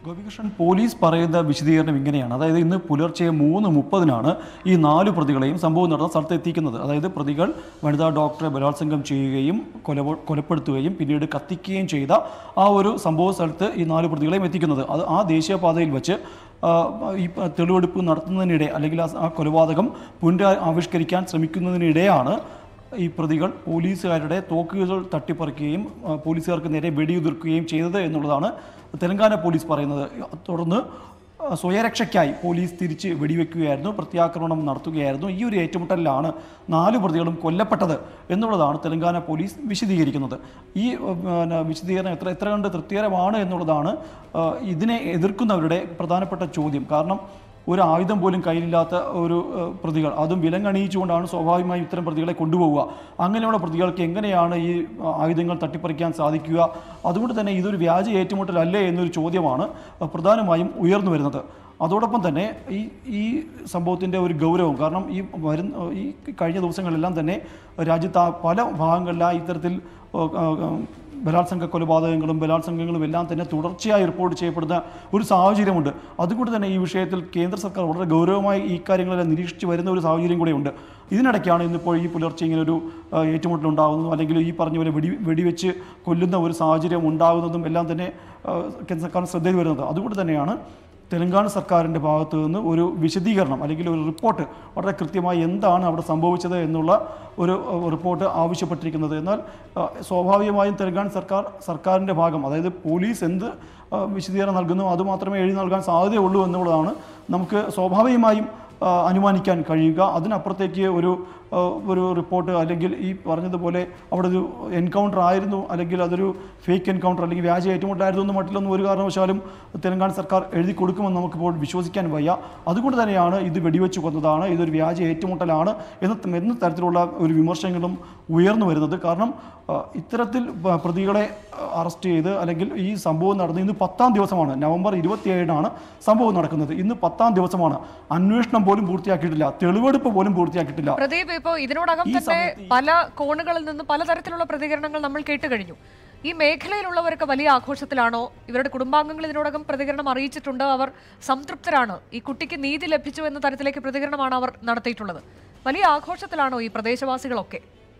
[SPEAKER 9] ഗോപികൃഷ്ണൻ പോലീസ് പറയുന്ന വിശദീകരണം ഇങ്ങനെയാണ് അതായത് ഇന്ന് പുലർച്ചെ മൂന്ന് മുപ്പതിനാണ് ഈ നാല് പ്രതികളെയും സംഭവം നടന്ന സ്ഥലത്ത് എത്തിക്കുന്നത് അതായത് പ്രതികൾ വനിതാ ഡോക്ടറെ ബലാത്സംഗം ചെയ്യുകയും കൊല കൊലപ്പെടുത്തുകയും പിന്നീട് കത്തിക്കുകയും ചെയ്ത ആ ഒരു സംഭവ സ്ഥലത്ത് ഈ നാല് പ്രതികളെയും എത്തിക്കുന്നത് അത് ആ ദേശീയപാതയിൽ വെച്ച് ആ, ഈ പ- തെളിവെടുപ്പ് നടത്തുന്നതിനിടെ അല്ലെങ്കിൽ ആ സ- ആ കൊലപാതകം പുനരാ ആവിഷ്കരിക്കാൻ ശ്രമിക്കുന്നതിനിടെയാണ് ഈ പ്രതികൾ പോലീസുകാരുടെ തോക്കുകൾ തട്ടിപ്പറിക്കുകയും ആ, പോലീസുകാർക്ക് നേരെ വെടിയുതിർക്കുകയും ചെയ്തത് എന്നുള്ളതാണ് തെലങ്കാന പോലീസ് പറയുന്നത് തുടർന്ന് ആ, സ്വയരക്ഷയ്ക്കായി പോലീസ് തിരിച്ച് വെടിവെക്കുകയായിരുന്നു പ്രത്യാക്രമണം നടത്തുകയായിരുന്നു ഈ ഒരു ഏറ്റുമുട്ടലിലാണ് നാല് പ്രതികളും കൊല്ലപ്പെട്ടത് എന്നുള്ളതാണ് തെലങ്കാന പോലീസ് വിശദീകരിക്കുന്നത് ഈ ആ, പിന്നെ വിശദീകരണം എത്ര എത്ര കണ്ട് തൃപ്തികരമാണ് എന്നുള്ളതാണ് ആ, ഇതിനെ എതിർക്കുന്നവരുടെ പ്രധാനപ്പെട്ട ചോദ്യം കാരണം ഒരു ആയുധം പോലും കയ്യിലില്ലാത്ത ഒരു ഏഹ്, പ്രതികൾ അതും വിലങ്ങണിയിച്ചുകൊണ്ടാണ് സ്വാഭാവികമായും ഇത്തരം പ്രതികളെ കൊണ്ടുപോവുക അങ്ങനെയുള്ള പ്രതികൾക്ക് എങ്ങനെയാണ് ഈ ആ, ആയുധങ്ങൾ തട്ടിപ്പറിക്കാൻ സാധിക്കുക അതുകൊണ്ട് തന്നെ ഇതൊരു വ്യാജ ഏറ്റുമുട്ടലല്ലേ എന്നൊരു ചോദ്യമാണ് അഹ്, പ്രധാനമായും ഉയർന്നു വരുന്നത് അതോടൊപ്പം തന്നെ ഈ ഈ സംഭവത്തിൻ്റെ ഒരു ഗൗരവം കാരണം ഈ വരുന്ന ഈ കഴിഞ്ഞ ദിവസങ്ങളെല്ലാം തന്നെ രാജ്യത്ത് ആ പല ഭാഗങ്ങളിലായി ഇത്തരത്തിൽ ഏഹ്, ഏഹ്, ബലാത്സംഗ കൊലപാതകങ്ങളും ബലാത്സംഗങ്ങളും എല്ലാം തന്നെ തുടർച്ചയായി റിപ്പോർട്ട് ചെയ്യപ്പെടുന്ന ഒരു സാഹചര്യമുണ്ട് അതുകൊണ്ട് തന്നെ ഈ വിഷയത്തിൽ കേന്ദ്ര സർക്കാർ വളരെ ഗൗരവമായി ഈ കാര്യങ്ങളെല്ലാം നിരീക്ഷിച്ച് വരുന്ന ഒരു സാഹചര്യം കൂടെയുണ്ട് ഇതിനിടയ്ക്കാണ് ഇന്നിപ്പോൾ ഈ പുലർച്ചെ ഇങ്ങനെ ഒരു ആ, ഏറ്റുമുട്ടൽ ഉണ്ടാകുന്നതും അല്ലെങ്കിൽ ഈ പറഞ്ഞ പോലെ വെടി വെടിവെച്ച് കൊല്ലുന്ന ഒരു സാഹചര്യം ഉണ്ടാകുന്നതും എല്ലാം തന്നെ ആ, കേന്ദ്ര സർക്കാർ ശ്രദ്ധയിൽ വരുന്നത് അതുകൊണ്ട് തന്നെയാണ് തെലങ്കാന സർക്കാരിൻ്റെ ഭാഗത്തു നിന്ന് ഒരു വിശദീകരണം അല്ലെങ്കിൽ ഒരു റിപ്പോർട്ട് വളരെ കൃത്യമായി എന്താണ് അവിടെ സംഭവിച്ചത് എന്നുള്ള ഒരു അഹ്, റിപ്പോർട്ട് ആവശ്യപ്പെട്ടിരിക്കുന്നത് എന്നാൽ അഹ്, സ്വാഭാവികമായും തെലങ്കാന സർക്കാർ സർക്കാരിൻ്റെ ഭാഗം അതായത് പോലീസ് എന്ത് അഹ്, വിശദീകരണം നൽകുന്നു അത് മാത്രമേ എഴുതി നൽകാൻ സാധ്യതയുള്ളൂ എന്നുള്ളതാണ് നമുക്ക് സ്വാഭാവികമായും ആ, അനുമാനിക്കാൻ കഴിയുക അതിനപ്പുറത്തേക്ക് ഒരു ആ, ഒരു റിപ്പോർട്ട് അല്ലെങ്കിൽ ഈ പറഞ്ഞതുപോലെ അവിടെ ഒരു എൻകൗണ്ടർ ആയിരുന്നു അല്ലെങ്കിൽ അതൊരു ഫേക്ക് എൻകൗണ്ടർ അല്ലെങ്കിൽ വ്യാജ ഏറ്റുമുട്ടലായിരുന്നു എന്ന് മട്ടിലൊന്നും ഒരു കാരണവശാലും തെലങ്കാന സർക്കാർ എഴുതി കൊടുക്കുമെന്ന് നമുക്കിപ്പോൾ വിശ്വസിക്കാൻ വയ്യ അതുകൊണ്ട് തന്നെയാണ് ഇത് വെടിവെച്ച് കൊന്നതാണ് ഇതൊരു വ്യാജ ഏറ്റുമുട്ടലാണ് എന്ന എന്ന തരത്തിലുള്ള ഒരു വിമർശനങ്ങളും ഉയർന്നു വരുന്നത് കാരണം ആ, ഇത്തരത്തിൽ പ- പ്രതികളെ ആ, അറസ്റ്റ് ചെയ്ത് അല്ലെങ്കിൽ ഈ സംഭവം നടന്ന് ഇന്ന് പത്താം ദിവസമാണ് നവംബർ ഇരുപത്തിയേഴിനാണ് സംഭവം നടക്കുന്നത് ഇന്ന് പത്താം ദിവസമാണ് അന്വേഷണം പോലും പൂർത്തിയാക്കിയിട്ടില്ല തെളിവെടുപ്പ് പോലും പൂർത്തിയാക്കിയിട്ടില്ല
[SPEAKER 2] പ്രദീപ് ഇപ്പോ ഇതിനോടകം
[SPEAKER 9] ഈ
[SPEAKER 2] തന്നെ
[SPEAKER 9] സമയത്ത് ഈ-
[SPEAKER 2] പല കോണുകളിൽ നിന്ന് പലതരത്തിലുള്ള പ്രതികരണങ്ങൾ നമ്മൾ കേട്ട് കഴിഞ്ഞു ഈ മേഖലയിലുള്ളവരൊക്കെ വലിയ ആഘോഷത്തിലാണോ ഇവരുടെ കുടുംബാംഗങ്ങൾ ഇതിനോടകം പ്രതികരണം അറിയിച്ചിട്ടുണ്ട് അവർ സംതൃപ്തരാണ് ഈ കുട്ടിക്ക് നീതി ലഭിച്ചു എന്ന തരത്തിലേക്ക് പ്രതികരണമാണ് അവർ നടത്തിയിട്ടുള്ളത് വലിയ ആഘോഷത്തിലാണോ ഈ പ്രദേശവാസികളൊക്കെ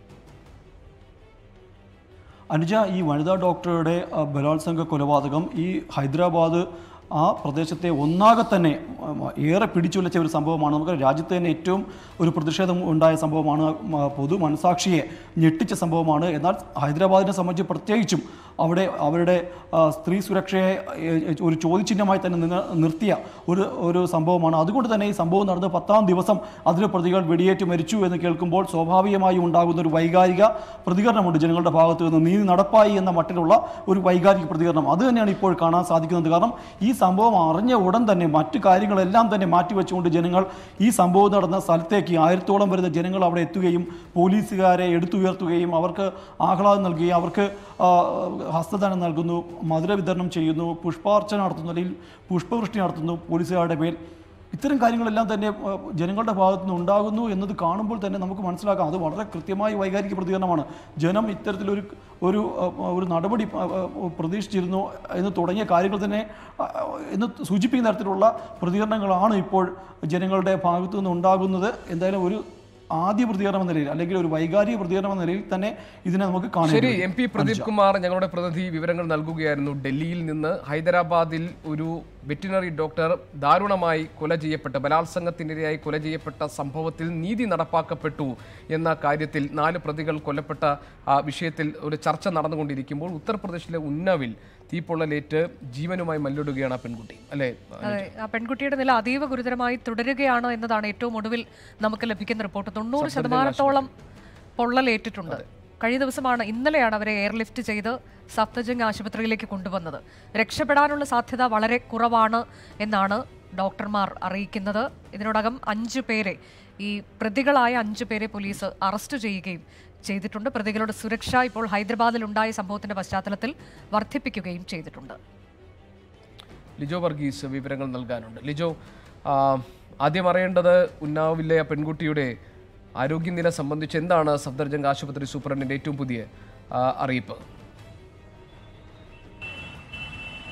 [SPEAKER 9] അനുജ ഈ വനിതാ ഡോക്ടറുടെ ആ, ബലാത്സംഗ കൊലപാതകം ഈ ഹൈദരാബാദ് ആ പ്രദേശത്തെ ഒന്നാകെ തന്നെ ഉം, ഏറെ പിടിച്ചുലച്ച ഒരു സംഭവമാണ് നമുക്ക് രാജ്യത്ത് തന്നെ ഏറ്റവും ഒരു പ്രതിഷേധം ഉണ്ടായ സംഭവമാണ് ഉം, പൊതു മനസാക്ഷിയെ ഞെട്ടിച്ച സംഭവമാണ് എന്നാൽ ഹൈദരാബാദിനെ സംബന്ധിച്ച് പ്രത്യേകിച്ചും അവിടെ അവരുടെ ആ, സ്ത്രീ സുരക്ഷയെ ഏ, ഒരു ചോദ്യചിഹ്നമായി തന്നെ നിന്ന നിർത്തിയ ഒരു ഒരു സംഭവമാണ് അതുകൊണ്ട് തന്നെ ഈ സംഭവം നടന്ന പത്താം ദിവസം അതിന് പ്രതികൾ വെടിയേറ്റ് മരിച്ചു എന്ന് കേൾക്കുമ്പോൾ സ്വാഭാവികമായും ഉണ്ടാകുന്ന ഒരു വൈകാരിക പ്രതികരണമുണ്ട് ജനങ്ങളുടെ ഭാഗത്ത് നിന്ന് നീതി നടപ്പായി എന്ന മട്ടിലുള്ള ഒരു വൈകാരിക പ്രതികരണം അത് തന്നെയാണ് ഇപ്പോൾ കാണാൻ സാധിക്കുന്നത് കാരണം ഈ സംഭവം അറിഞ്ഞ ഉടൻ തന്നെ മറ്റു കാര്യങ്ങളെല്ലാം തന്നെ മാറ്റിവെച്ചുകൊണ്ട് ജനങ്ങൾ ഈ സംഭവം നടന്ന സ്ഥലത്തേക്ക് ആയിരത്തോളം വരുന്ന ജനങ്ങൾ അവിടെ എത്തുകയും പോലീസുകാരെ എടുത്തുയർത്തുകയും അവർക്ക് ആഹ്ലാദം നൽകുകയും അവർക്ക് ആ, ഹസ്തദാനം നൽകുന്നു മധുര വിതരണം ചെയ്യുന്നു പുഷ്പാർച്ചന നടത്തുന്നു അല്ലെങ്കിൽ പുഷ്പവൃഷ്ടി നടത്തുന്നു പോലീസുകാരുടെ മേൽ ഇത്തരം കാര്യങ്ങളെല്ലാം തന്നെ ആ, ജനങ്ങളുടെ ഭാഗത്തു നിന്ന് ഉണ്ടാകുന്നു എന്നത് കാണുമ്പോൾ തന്നെ നമുക്ക് മനസ്സിലാക്കാം അത് വളരെ കൃത്യമായ വൈകാരിക പ്രതികരണമാണ് ജനം ഇത്തരത്തിലൊരു ഒരു ആ, ഒരു നടപടി ആ, ആ, പ്രതീക്ഷിച്ചിരുന്നു എന്ന് തുടങ്ങിയ കാര്യങ്ങൾ തന്നെ ആ, എന്ന് സൂചിപ്പിക്കുന്ന തരത്തിലുള്ള പ്രതികരണങ്ങളാണ് ഇപ്പോൾ ജനങ്ങളുടെ ഭാഗത്തു നിന്ന് ഉണ്ടാകുന്നത് എന്തായാലും ഒരു ആദ്യ പ്രതികരണം എന്ന നിലയിൽ അല്ലെങ്കിൽ ഒരു വൈകാരിക പ്രതികരണം എന്ന നിലയിൽ തന്നെ ഇതിനെ നമുക്ക് കാണാൻ
[SPEAKER 1] ശരി
[SPEAKER 9] കഴിയും.
[SPEAKER 1] എം പി പ്രദീപ് കുമാർ ഞങ്ങളുടെ പ്രതിനിധി വിവരങ്ങൾ നൽകുകയായിരുന്നു ഡൽഹിയിൽ നിന്ന് ഹൈദരാബാദിൽ ഒരു വെറ്റിനറി ഡോക്ടർ ദാരുണമായി കൊല ചെയ്യപ്പെട്ട ബലാത്സംഗത്തിനിരയായി കൊല ചെയ്യപ്പെട്ട സംഭവത്തിൽ നീതി നടപ്പാക്കപ്പെട്ടു എന്ന കാര്യത്തിൽ നാല് പ്രതികൾ കൊല്ലപ്പെട്ട ആ വിഷയത്തിൽ ഒരു ചർച്ച നടന്നുകൊണ്ടിരിക്കുമ്പോൾ ഉത്തർപ്രദേശിലെ ഉന്നവിൽ തീപ്പൊള്ളലേറ്റ് ജീവനുമായി മല്ലിടുകയാണ് ആ പെൺകുട്ടി അല്ലേ
[SPEAKER 2] അതെ ആ പെൺകുട്ടിയുടെ നില അതീവ ഗുരുതരമായി തുടരുകയാണ് എന്നതാണ് ഏറ്റവും ഒടുവിൽ നമുക്ക് ലഭിക്കുന്ന റിപ്പോർട്ട് തൊണ്ണൂറ് ശതമാനത്തോളം പൊള്ളലേറ്റിട്ടുണ്ട് കഴിഞ്ഞ ദിവസമാണ് ഇന്നലെയാണ് അവരെ എയർലിഫ്റ്റ് ചെയ്ത് സഫ്തജംഗ് ആശുപത്രിയിലേക്ക് കൊണ്ടുവന്നത് രക്ഷപ്പെടാനുള്ള സാധ്യത വളരെ കുറവാണ് എന്നാണ് ഡോക്ടർമാർ അറിയിക്കുന്നത് ഇതിനോടകം അഞ്ചു പേരെ ഈ പ്രതികളായ അഞ്ചു പേരെ പോലീസ് അറസ്റ്റ് ചെയ്യുകയും ചെയ്തിട്ടുണ്ട് പ്രതികളുടെ സുരക്ഷ ഇപ്പോൾ ഹൈദരാബാദിൽ ഉണ്ടായ സംഭവത്തിന്റെ പശ്ചാത്തലത്തിൽ വർദ്ധിപ്പിക്കുകയും ചെയ്തിട്ടുണ്ട്
[SPEAKER 1] ലിജോ വർഗീസ് വിവരങ്ങൾ നൽകാനുണ്ട് ലിജോ ആ, ആദ്യം അറിയേണ്ടത് ഉന്നാവിലെ ആ പെൺകുട്ടിയുടെ ആരോഗ്യനില സംബന്ധിച്ച് എന്താണ് സഫ്ദർജംഗ് ആശുപത്രി സൂപ്രണ്ടിന്റെ ഏറ്റവും പുതിയ ആ, അറിയിപ്പ്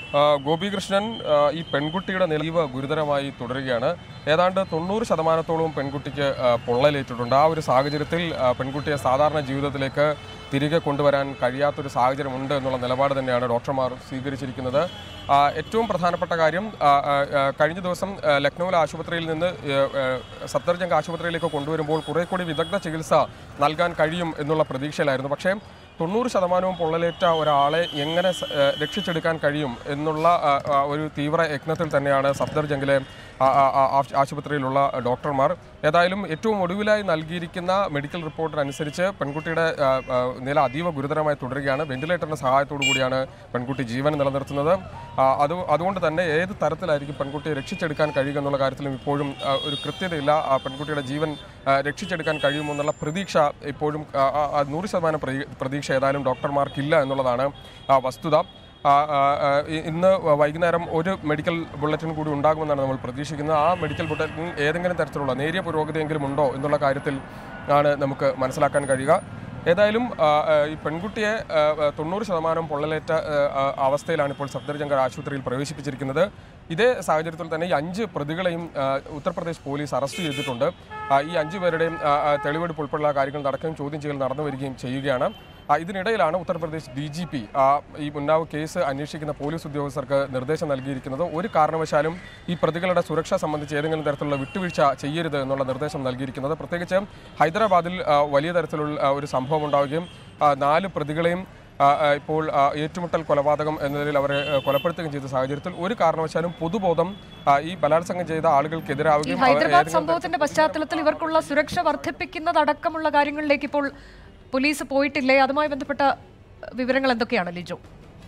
[SPEAKER 10] ആ, ഗോപികൃഷ്ണൻ ആ, ഈ പെൺകുട്ടിയുടെ നിലവ് ഗുരുതരമായി തുടരുകയാണ് ഏതാണ്ട് തൊണ്ണൂറ് ശതമാനത്തോളം പെൺകുട്ടിക്ക് ആ, പൊള്ളലേറ്റിട്ടുണ്ട് ആ ഒരു സാഹചര്യത്തിൽ ആ, പെൺകുട്ടിയെ സാധാരണ ജീവിതത്തിലേക്ക് തിരികെ കൊണ്ടുവരാൻ കഴിയാത്തൊരു സാഹചര്യമുണ്ട് എന്നുള്ള നിലപാട് തന്നെയാണ് ഡോക്ടർമാർ സ്വീകരിച്ചിരിക്കുന്നത് ആ, ഏറ്റവും പ്രധാനപ്പെട്ട കാര്യം ആ, ആ, ആ, കഴിഞ്ഞ ദിവസം ആ, ലക്നൌവിലെ ആശുപത്രിയിൽ നിന്ന് ആ, ആ, സഫ്ദർജംഗ് ആശുപത്രിയിലേക്ക് കൊണ്ടുവരുമ്പോൾ കുറെ കൂടി വിദഗ്ധ ചികിത്സ നൽകാൻ കഴിയും എന്നുള്ള പ്രതീക്ഷയിലായിരുന്നു പക്ഷേ തൊണ്ണൂറ് ശതമാനവും പൊള്ളലേറ്റ ഒരാളെ എങ്ങനെ സ- ഏഹ് രക്ഷിച്ചെടുക്കാൻ കഴിയും എന്നുള്ള ആ, ആ, ഒരു തീവ്ര യത്നത്തിൽ തന്നെയാണ് സഫ്ദർജംഗിലെ ആ- ആ- ആ- ആ- ആശുപത്രിയിലുള്ള ഡോക്ടർമാർ ഏതായാലും ഏറ്റവും ഒടുവിലായി നൽകിയിരിക്കുന്ന മെഡിക്കൽ റിപ്പോർട്ടിനനുസരിച്ച് പെൺകുട്ടിയുടെ ആ, ആ, നില അതീവ ഗുരുതരമായി തുടരുകയാണ് വെന്റിലേറ്ററിന്റെ സഹായത്തോടു കൂടിയാണ് പെൺകുട്ടി ജീവൻ നിലനിർത്തുന്നത് ആ, അത് അതുകൊണ്ട് തന്നെ ഏത് തരത്തിലായിരിക്കും പെൺകുട്ടിയെ രക്ഷിച്ചെടുക്കാൻ കഴിയുക എന്നുള്ള കാര്യത്തിലും ഇപ്പോഴും ആ, ഒരു കൃത്യതയില്ല ആ പെൺകുട്ടിയുടെ ജീവൻ ആ, രക്ഷിച്ചെടുക്കാൻ കഴിയുമെന്നുള്ള പ്രതീക്ഷ ഇപ്പോഴും ആ, ആ, ആ, നൂറ് ശതമാനം പ്രതീ- പ്രതീക്ഷ ഏതായാലും ഡോക്ടർമാർക്കില്ല എന്നുള്ളതാണ് ആ, വസ്തുത ആ, ആ, ആ, ഇ- ഇന്ന് വൈകുന്നേരം ഒരു മെഡിക്കൽ ബുള്ളറ്റിൻ കൂടി ഉണ്ടാകുമെന്നാണ് നമ്മൾ പ്രതീക്ഷിക്കുന്നത് ആ മെഡിക്കൽ ബുള്ളറ്റിൻ ഏതെങ്കിലും തരത്തിലുള്ള നേരിയ പുരോഗതിയെങ്കിലും ഉണ്ടോ എന്നുള്ള കാര്യത്തിൽ ആണ് നമുക്ക് മനസ്സിലാക്കാൻ കഴിയുക ഏതായാലും ആ, ആ, ഈ പെൺകുട്ടിയെ ആ, ആ, തൊണ്ണൂറ് ശതമാനം പൊള്ളലേറ്റ ആ, ആ, അവസ്ഥയിലാണ് ഇപ്പോൾ സഫ്ദർജംഗർ ആശുപത്രിയിൽ പ്രവേശിപ്പിച്ചിരിക്കുന്നത് ഇതേ സാഹചര്യത്തിൽ തന്നെ ഈ അഞ്ച് പ്രതികളെയും ആ, ഉത്തർപ്രദേശ് പോലീസ് അറസ്റ്റ് ചെയ്തിട്ടുണ്ട് ആ, ഈ അഞ്ച് പേരുടെയും ആ, ആ, തെളിവെടുപ്പ് ഉൾപ്പെടെയുള്ള കാര്യങ്ങൾ നടക്കുകയും ചോദ്യം ചെയ്യൽ നടന്നു വരികയും ചെയ്യുകയാണ് ആ, ഇതിനിടയിലാണ് ഉത്തർപ്രദേശ് ഡി ജി പി ഈ ഉന്നാവ് കേസ് അന്വേഷിക്കുന്ന പോലീസ് ഉദ്യോഗസ്ഥർക്ക് നിർദ്ദേശം നൽകിയിരിക്കുന്നത് ഒരു കാരണവശാലും ഈ പ്രതികളുടെ സുരക്ഷ സംബന്ധിച്ച് ഏതെങ്കിലും തരത്തിലുള്ള വിട്ടുവീഴ്ച ചെയ്യരുത് എന്നുള്ള നിർദ്ദേശം നൽകിയിരിക്കുന്നത് പ്രത്യേകിച്ച് ഹൈദരാബാദിൽ ആ, വലിയ തരത്തിലുള്ള ആ, ഒരു സംഭവം ഉണ്ടാവുകയും ആ, നാല് പ്രതികളെയും ആ, ആ, ഇപ്പോൾ ആ, ഏറ്റുമുട്ടൽ കൊലപാതകം എന്ന നിലയിൽ അവരെ ആ, കൊലപ്പെടുത്തുകയും ചെയ്ത സാഹചര്യത്തിൽ ഒരു കാരണവശാലും പൊതുബോധം ആ, ഈ ബലാത്സംഗം ചെയ്ത
[SPEAKER 2] ഈ
[SPEAKER 10] ആളുകൾക്കെതിരാവുകയും അവർ
[SPEAKER 2] ഹൈദരാബാദ്
[SPEAKER 10] ഏതെങ്കിലും
[SPEAKER 2] സംഭവത്തിന്റെ പശ്ചാത്തലത്തിൽ ഇവർക്കുള്ള സുരക്ഷ വർദ്ധിപ്പിക്കുന്നതടക്കമുള്ള കാര്യങ്ങളിലേക്ക് ഇപ്പോൾ പോലീസ് പോയിട്ടില്ലേ അതുമായി ബന്ധപ്പെട്ട വിവരങ്ങൾ എന്തൊക്കെയാണ് ലിജോ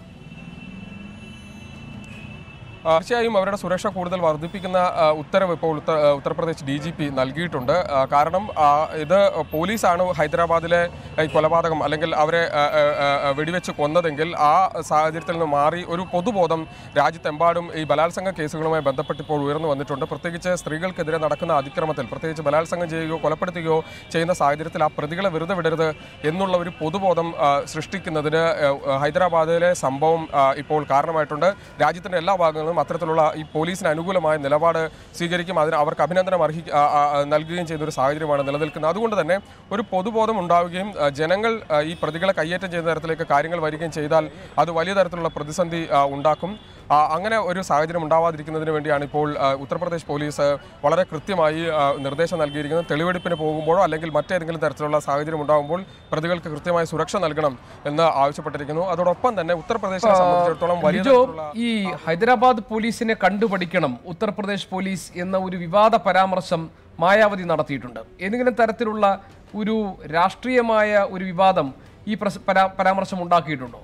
[SPEAKER 10] ആ, തീർച്ചയായും അവരുടെ സുരക്ഷ കൂടുതൽ വർദ്ധിപ്പിക്കുന്ന ആ, ഉത്തരവ് ഇപ്പോൾ ഉത്തർ ആ, ഉത്തർപ്രദേശ് ഡി ജി പി നൽകിയിട്ടുണ്ട് ആ, കാരണം ആ, ഇത് പോലീസാണ് ഹൈദരാബാദിലെ ഈ കൊലപാതകം അല്ലെങ്കിൽ അവരെ ആ, ആ, ആ, വെടിവെച്ച് കൊന്നതെങ്കിൽ ആ സാഹചര്യത്തിൽ നിന്ന് മാറി ഒരു പൊതുബോധം രാജ്യത്തെമ്പാടും ഈ ബലാത്സംഗ കേസുകളുമായി ബന്ധപ്പെട്ട് ഇപ്പോൾ ഉയർന്നു വന്നിട്ടുണ്ട് പ്രത്യേകിച്ച് സ്ത്രീകൾക്കെതിരെ നടക്കുന്ന അതിക്രമത്തിൽ പ്രത്യേകിച്ച് ബലാത്സംഗം ചെയ്യുകയോ കൊലപ്പെടുത്തുകയോ ചെയ്യുന്ന സാഹചര്യത്തിൽ ആ പ്രതികളെ വെറുതെ വിടരുത് എന്നുള്ള ഒരു പൊതുബോധം ആ, സൃഷ്ടിക്കുന്നതിന് ആ, ഹൈദരാബാദിലെ സംഭവം ആ, ഇപ്പോൾ കാരണമായിട്ടുണ്ട് രാജ്യത്തിന്റെ എല്ലാ ഭാഗങ്ങളിലും അത്തരത്തിലുള്ള ഈ പോലീസിന് അനുകൂലമായ നിലപാട് സ്വീകരിക്കും അതിന് അവർക്ക് അഭിനന്ദനം അർഹി ആ, ആ, ആ, നൽകുകയും ചെയ്യുന്ന ഒരു സാഹചര്യമാണ് നിലനിൽക്കുന്നത് അതുകൊണ്ട് തന്നെ ഒരു പൊതുബോധം ഉണ്ടാവുകയും ആ, ജനങ്ങൾ ആ, ഈ പ്രതികളെ കയ്യേറ്റം ചെയ്യുന്ന തരത്തിലേക്ക് കാര്യങ്ങൾ വരികയും ചെയ്താൽ അത് വലിയ തരത്തിലുള്ള പ്രതിസന്ധി ആ, ഉണ്ടാക്കും ആ, അങ്ങനെ ഒരു സാഹചര്യം ഉണ്ടാവാതിരിക്കുന്നതിന് വേണ്ടിയാണ് ഇപ്പോൾ ആ, ഉത്തർപ്രദേശ് പോലീസ് വളരെ കൃത്യമായി ആ, നിർദ്ദേശം നൽകിയിരിക്കുന്നത് തെളിവെടുപ്പിന് പോകുമ്പോഴോ അല്ലെങ്കിൽ മറ്റേതെങ്കിലും തരത്തിലുള്ള സാഹചര്യം ഉണ്ടാകുമ്പോൾ പ്രതികൾക്ക് കൃത്യമായ സുരക്ഷ നൽകണം എന്ന് ആവശ്യപ്പെട്ടിരിക്കുന്നു അതോടൊപ്പം തന്നെ ഉത്തർപ്രദേശിനെ സംബന്ധിച്ചിടത്തോളം വലിയ
[SPEAKER 1] ലിജോ
[SPEAKER 10] തരത്തിലുള്ള
[SPEAKER 1] ഈ ഹൈദരാബാദ് പോലീസിനെ കണ്ടുപഠിക്കണം ഉത്തർപ്രദേശ് പോലീസ് എന്ന ഒരു വിവാദ പരാമർശം മായാവതി നടത്തിയിട്ടുണ്ട് ഏതെങ്കിലും തരത്തിലുള്ള ഒരു രാഷ്ട്രീയമായ ഒരു വിവാദം ഈ പ്രസ- പരാ- പരാമർശം ഉണ്ടാക്കിയിട്ടുണ്ടോ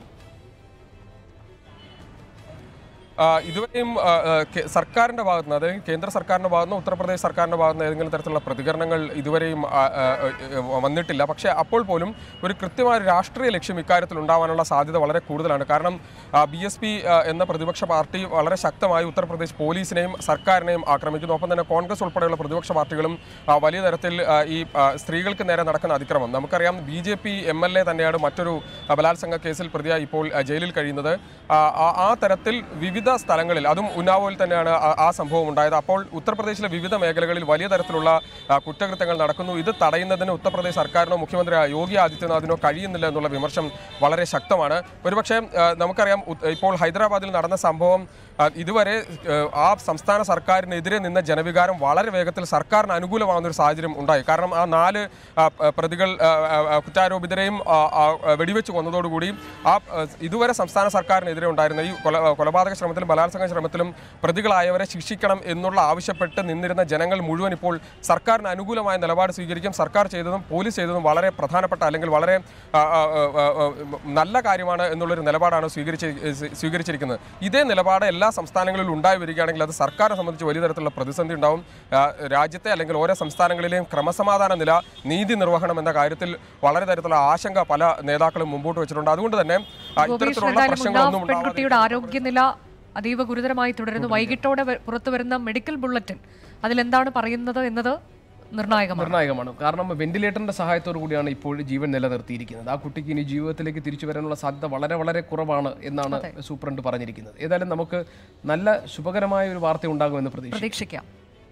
[SPEAKER 10] ആ, ഇതുവരെയും ആ, ആ, കെ- സർക്കാരിന്റെ ഭാഗത്ത് നിന്ന് അതായത് കേന്ദ്ര സർക്കാരിന്റെ ഭാഗത്ത് നിന്ന് ഉത്തർപ്രദേശ് സർക്കാരിന്റെ ഭാഗത്ത് നിന്ന് ഏതെങ്കിലും തരത്തിലുള്ള പ്രതികരണങ്ങൾ ഇതുവരെയും ആ, ആ, ആ, വന്നിട്ടില്ല പക്ഷേ അപ്പോൾ പോലും ഒരു കൃത്യമായ ഒരു രാഷ്ട്രീയ ലക്ഷ്യം ഇക്കാര്യത്തിൽ ഉണ്ടാവാനുള്ള സാധ്യത വളരെ കൂടുതലാണ് കാരണം ബി എസ് പി എന്ന പ്രതിപക്ഷ പാർട്ടി വളരെ ശക്തമായി ഉത്തർപ്രദേശ് പോലീസിനെയും സർക്കാരിനെയും ആക്രമിക്കുന്നു ഒപ്പം തന്നെ കോൺഗ്രസ് ഉൾപ്പെടെയുള്ള പ്രതിപക്ഷ പാർട്ടികളും ആ, വലിയ തരത്തിൽ ആ, ഈ ആ, സ്ത്രീകൾക്ക് നേരെ നടക്കുന്ന അതിക്രമം നമുക്കറിയാം B J P M L A തന്നെയാണ് മറ്റൊരു ആ, ബലാത്സംഗ കേസിൽ പ്രതിയായി ഇപ്പോൾ ആ, ജയിലിൽ കഴിയുന്നത് ആ, ആ- ആ തരത്തിൽ വിവിധ സ്ഥലങ്ങളിൽ അതും ഉന്നാവോയിൽ തന്നെയാണ് ആ- ആ സംഭവം ഉണ്ടായത് അപ്പോൾ ഉത്തർപ്രദേശിലെ വിവിധ മേഖലകളിൽ വലിയ തരത്തിലുള്ള ആ, കുറ്റകൃത്യങ്ങൾ നടക്കുന്നു ഇത് തടയുന്നതിന് ഉത്തർപ്രദേശ് സർക്കാരിനോ മുഖ്യമന്ത്രി യോഗി ആദിത്യനാഥിനോ കഴിയുന്നില്ല എന്നുള്ള വിമർശം വളരെ ശക്തമാണ് ഒരുപക്ഷെ ആ, നമുക്കറിയാം ഉ- ഇപ്പോൾ ഹൈദരാബാദിൽ നടന്ന സംഭവം ആ, ഇതുവരെ ആ, ആ സംസ്ഥാന സർക്കാരിനെതിരെ നിന്ന ജനവികാരം വളരെ വേഗത്തിൽ സർക്കാരിന് അനുകൂലമാകുന്ന ഒരു സാഹചര്യം ഉണ്ടായി കാരണം ആ നാല് ആ, പ- പ്രതികൾ ആ, ആ, ആ, കുറ്റാരോപിതരെയും ആ, ആ, വെടിവെച്ച് കൊന്നതോടുകൂടി ആ ആ, ഇതുവരെ സംസ്ഥാന സർക്കാരിനെതിരെ ഉണ്ടായിരുന്ന ഈ കൊല കൊലപാതക ശ്രമത്തിലും ബലാത്സംഗ ശ്രമത്തിലും പ്രതികളായവരെ ശിക്ഷിക്കണം എന്നുള്ള ആവശ്യപ്പെട്ട് നിന്നിരുന്ന ജനങ്ങൾ മുഴുവൻ ഇപ്പോൾ സർക്കാരിന് അനുകൂലമായ നിലപാട് സ്വീകരിക്കും സർക്കാർ ചെയ്തതും പോലീസ് ചെയ്തതും വളരെ പ്രധാനപ്പെട്ട അല്ലെങ്കിൽ വളരെ ആ, ആ, ആ, ആ, നല്ല കാര്യമാണ് എന്നുള്ളൊരു നിലപാടാണ് സ്വീകരിച്ച് സ്വീകരിച്ചിരിക്കുന്നത് ഇതേ നിലപാട് എല്ലാ സംസ്ഥാനങ്ങളിലും ഉണ്ടായി വരികയാണെങ്കിൽ അത് സർക്കാരിനെ സംബന്ധിച്ച് വലിയ തരത്തിലുള്ള പ്രതിസന്ധി ഉണ്ടാവും ആ, രാജ്യത്തെ അല്ലെങ്കിൽ ഓരോ സംസ്ഥാനങ്ങളിലെയും ക്രമസമാധാന നില നീതി നിർവഹണം എന്ന കാര്യത്തിൽ വളരെ തരത്തിലുള്ള ആശങ്ക പല നേതാക്കളും മുമ്പോട്ട് വെച്ചിട്ടുണ്ട് അതുകൊണ്ട് തന്നെ ആ,
[SPEAKER 2] ഗോപീഷ്
[SPEAKER 10] ഇത്തരത്തിലുള്ള
[SPEAKER 2] എന്തായാലും
[SPEAKER 10] പ്രശ്നങ്ങളൊന്നും
[SPEAKER 2] ഉന്നാവ് പെൺകുട്ടിയുടെ ആരോഗ്യനില അതീവ ഗുരുതരമായി തുടരുന്നു വൈകിട്ടോടെ വ- പുറത്തു വരുന്ന മെഡിക്കൽ ബുള്ളറ്റിൻ അതിലെന്താണ് പറയുന്നത് എന്നത് നിർണായകമാണ്
[SPEAKER 1] നിർണായകമാണ് കാരണം വെന്റിലേറ്ററിന്റെ സഹായത്തോടു കൂടിയാണ് ഇപ്പോൾ ജീവൻ നിലനിർത്തിയിരിക്കുന്നത് ആ കുട്ടിക്ക് ഇനി ജീവിതത്തിലേക്ക് തിരിച്ചു വരാനുള്ള സാധ്യത വളരെ വളരെ കുറവാണ് എന്നാണ് സൂപ്രണ്ട് പറഞ്ഞിരിക്കുന്നത് ഏതായാലും നമുക്ക് നല്ല ശുഭകരമായ ഒരു വാർത്ത ഉണ്ടാകുമെന്ന് പ്രതീക്ഷിക്കാം
[SPEAKER 2] പ്രതീക്ഷിക്കാം